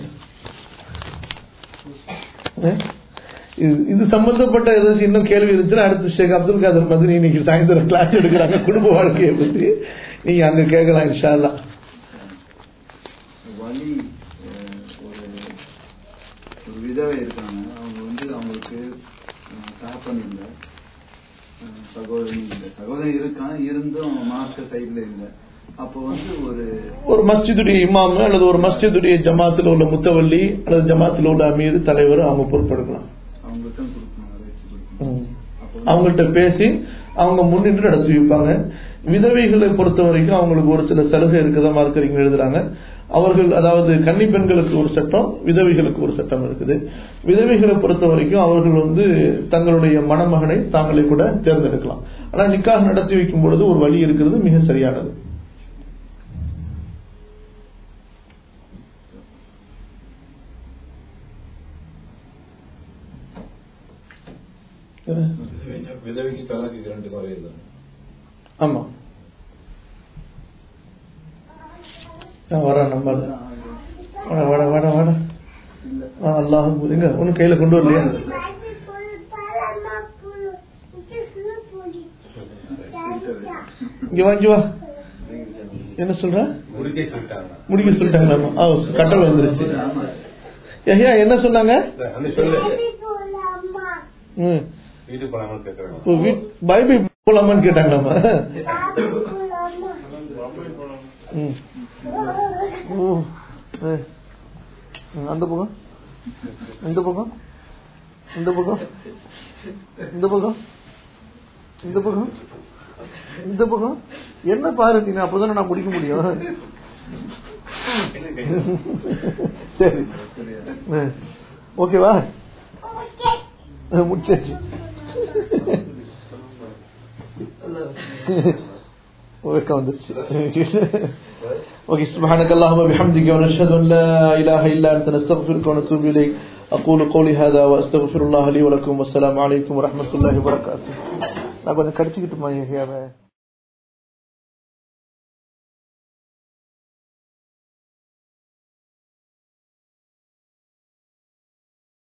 S1: அஹ்? இது- இது சம்பந்தப்பட்ட ஏதாச்சும் இன்னும் கேள்வி இருந்துச்சுன்னா அடுத்து ஷேக் அப்துல் காதர் மதுரை இன்னைக்கு சாயந்தரம் கிளாஸ் எடுக்கிறாங்க குடும்ப வாழ்க்கையை பத்தி நீங்க அங்க கேட்கலாம் இன்ஷா அல்லாஹ்
S5: வலி அஹ், ஒரு ஒரு விதவை இருக்காங்க அவங்க வந்து அவங்களுக்கு அஹ், தகப்பன் இல்லை அஹ், சகோதரி இல்லை சகோதரி இருக்கான் இருந்தும் மார்க்க சைடுல இல்லை அப்போ வந்து ஒரு
S1: ஒரு மஸ்ஜிதுடைய இமாம் அல்லது ஒரு மஸ்ஜிதுடைய ஜமாத்தில் உள்ள முத்தவல்லி அல்லது ஜமாத்தில் உள்ள அமீர் தலைவர் அவங்க பொறுப்பெடுக்கலாம்
S5: அவங்கள்ட்ட கொடுக்கணும் அதை வச்சு கொடுக்கணும்
S1: ம்.
S5: அப்போ
S1: அவங்கள்ட்ட பேசி அவங்க முன்னின்று நடத்தி வைப்பாங்க விதவைகளை பொறுத்த வரைக்கும் அவங்களுக்கு ஒரு சில சலுகை இருக்குதா மார்க்கறிங்க எழுதுறாங்க அவர்கள் அதாவது கன்னி பெண்களுக்கு ஒரு சட்டம் விதவைகளுக்கு ஒரு சட்டம் இருக்குது விதவைகளை பொறுத்த வரைக்கும் அவர்கள் வந்து தங்களுடைய மணமகனை தாங்களே கூட தேர்ந்தெடுக்கலாம் ஆனா நிக்காக நடத்தி வைக்கும் பொழுது ஒரு வழி இருக்கிறது மிக சரியானது
S2: விதவைக்கு தலாக்கு இரண்டு குறை இல்லை
S1: ஆமா நான் வரேன் நம்ம வட வட வட வட அல்லாஹ் எங்க ஒன்னும் கையில கொண்டு வரலையா இங்க வா இங்க வா என்ன சொல்ற
S2: முடிக்க சொல்லிட்டாங்க
S1: முடிக்க சொல்லிட்டாங்களா ஆ கட்டளை வந்துருச்சு ஐயா என்ன சொன்னாங்க
S2: அந்த சொல்லு
S1: ம்
S2: வீட்டுக்கு போனாமல் கேட்கறாங்க
S1: ஓ, வீட்- பைபிள் போலாமான்னு கேட்டாங்களாமா ம். ஓ, ஏ. ம், அந்த பக்கம் இந்த பக்கம் இந்த பக்கம் இந்த பக்கம் இந்த பக்கம் இந்த பக்கம் என்ன பாரு நீ அப்பதானே நான் முடிக்க முடியும் சரி ஆ. ஓகேவா ஆ, முடிச்சாச்சு وكم اوكي سبحانك اللهم وبحمدك ونشهد ان لا اله الا انت نستغفرك ونتوب اليك اقول قولي هذا واستغفر الله لي ولكم والسلام عليكم ورحمه الله وبركاته நான் கொஞ்சம் கடிச்சுக்கிட்டுமா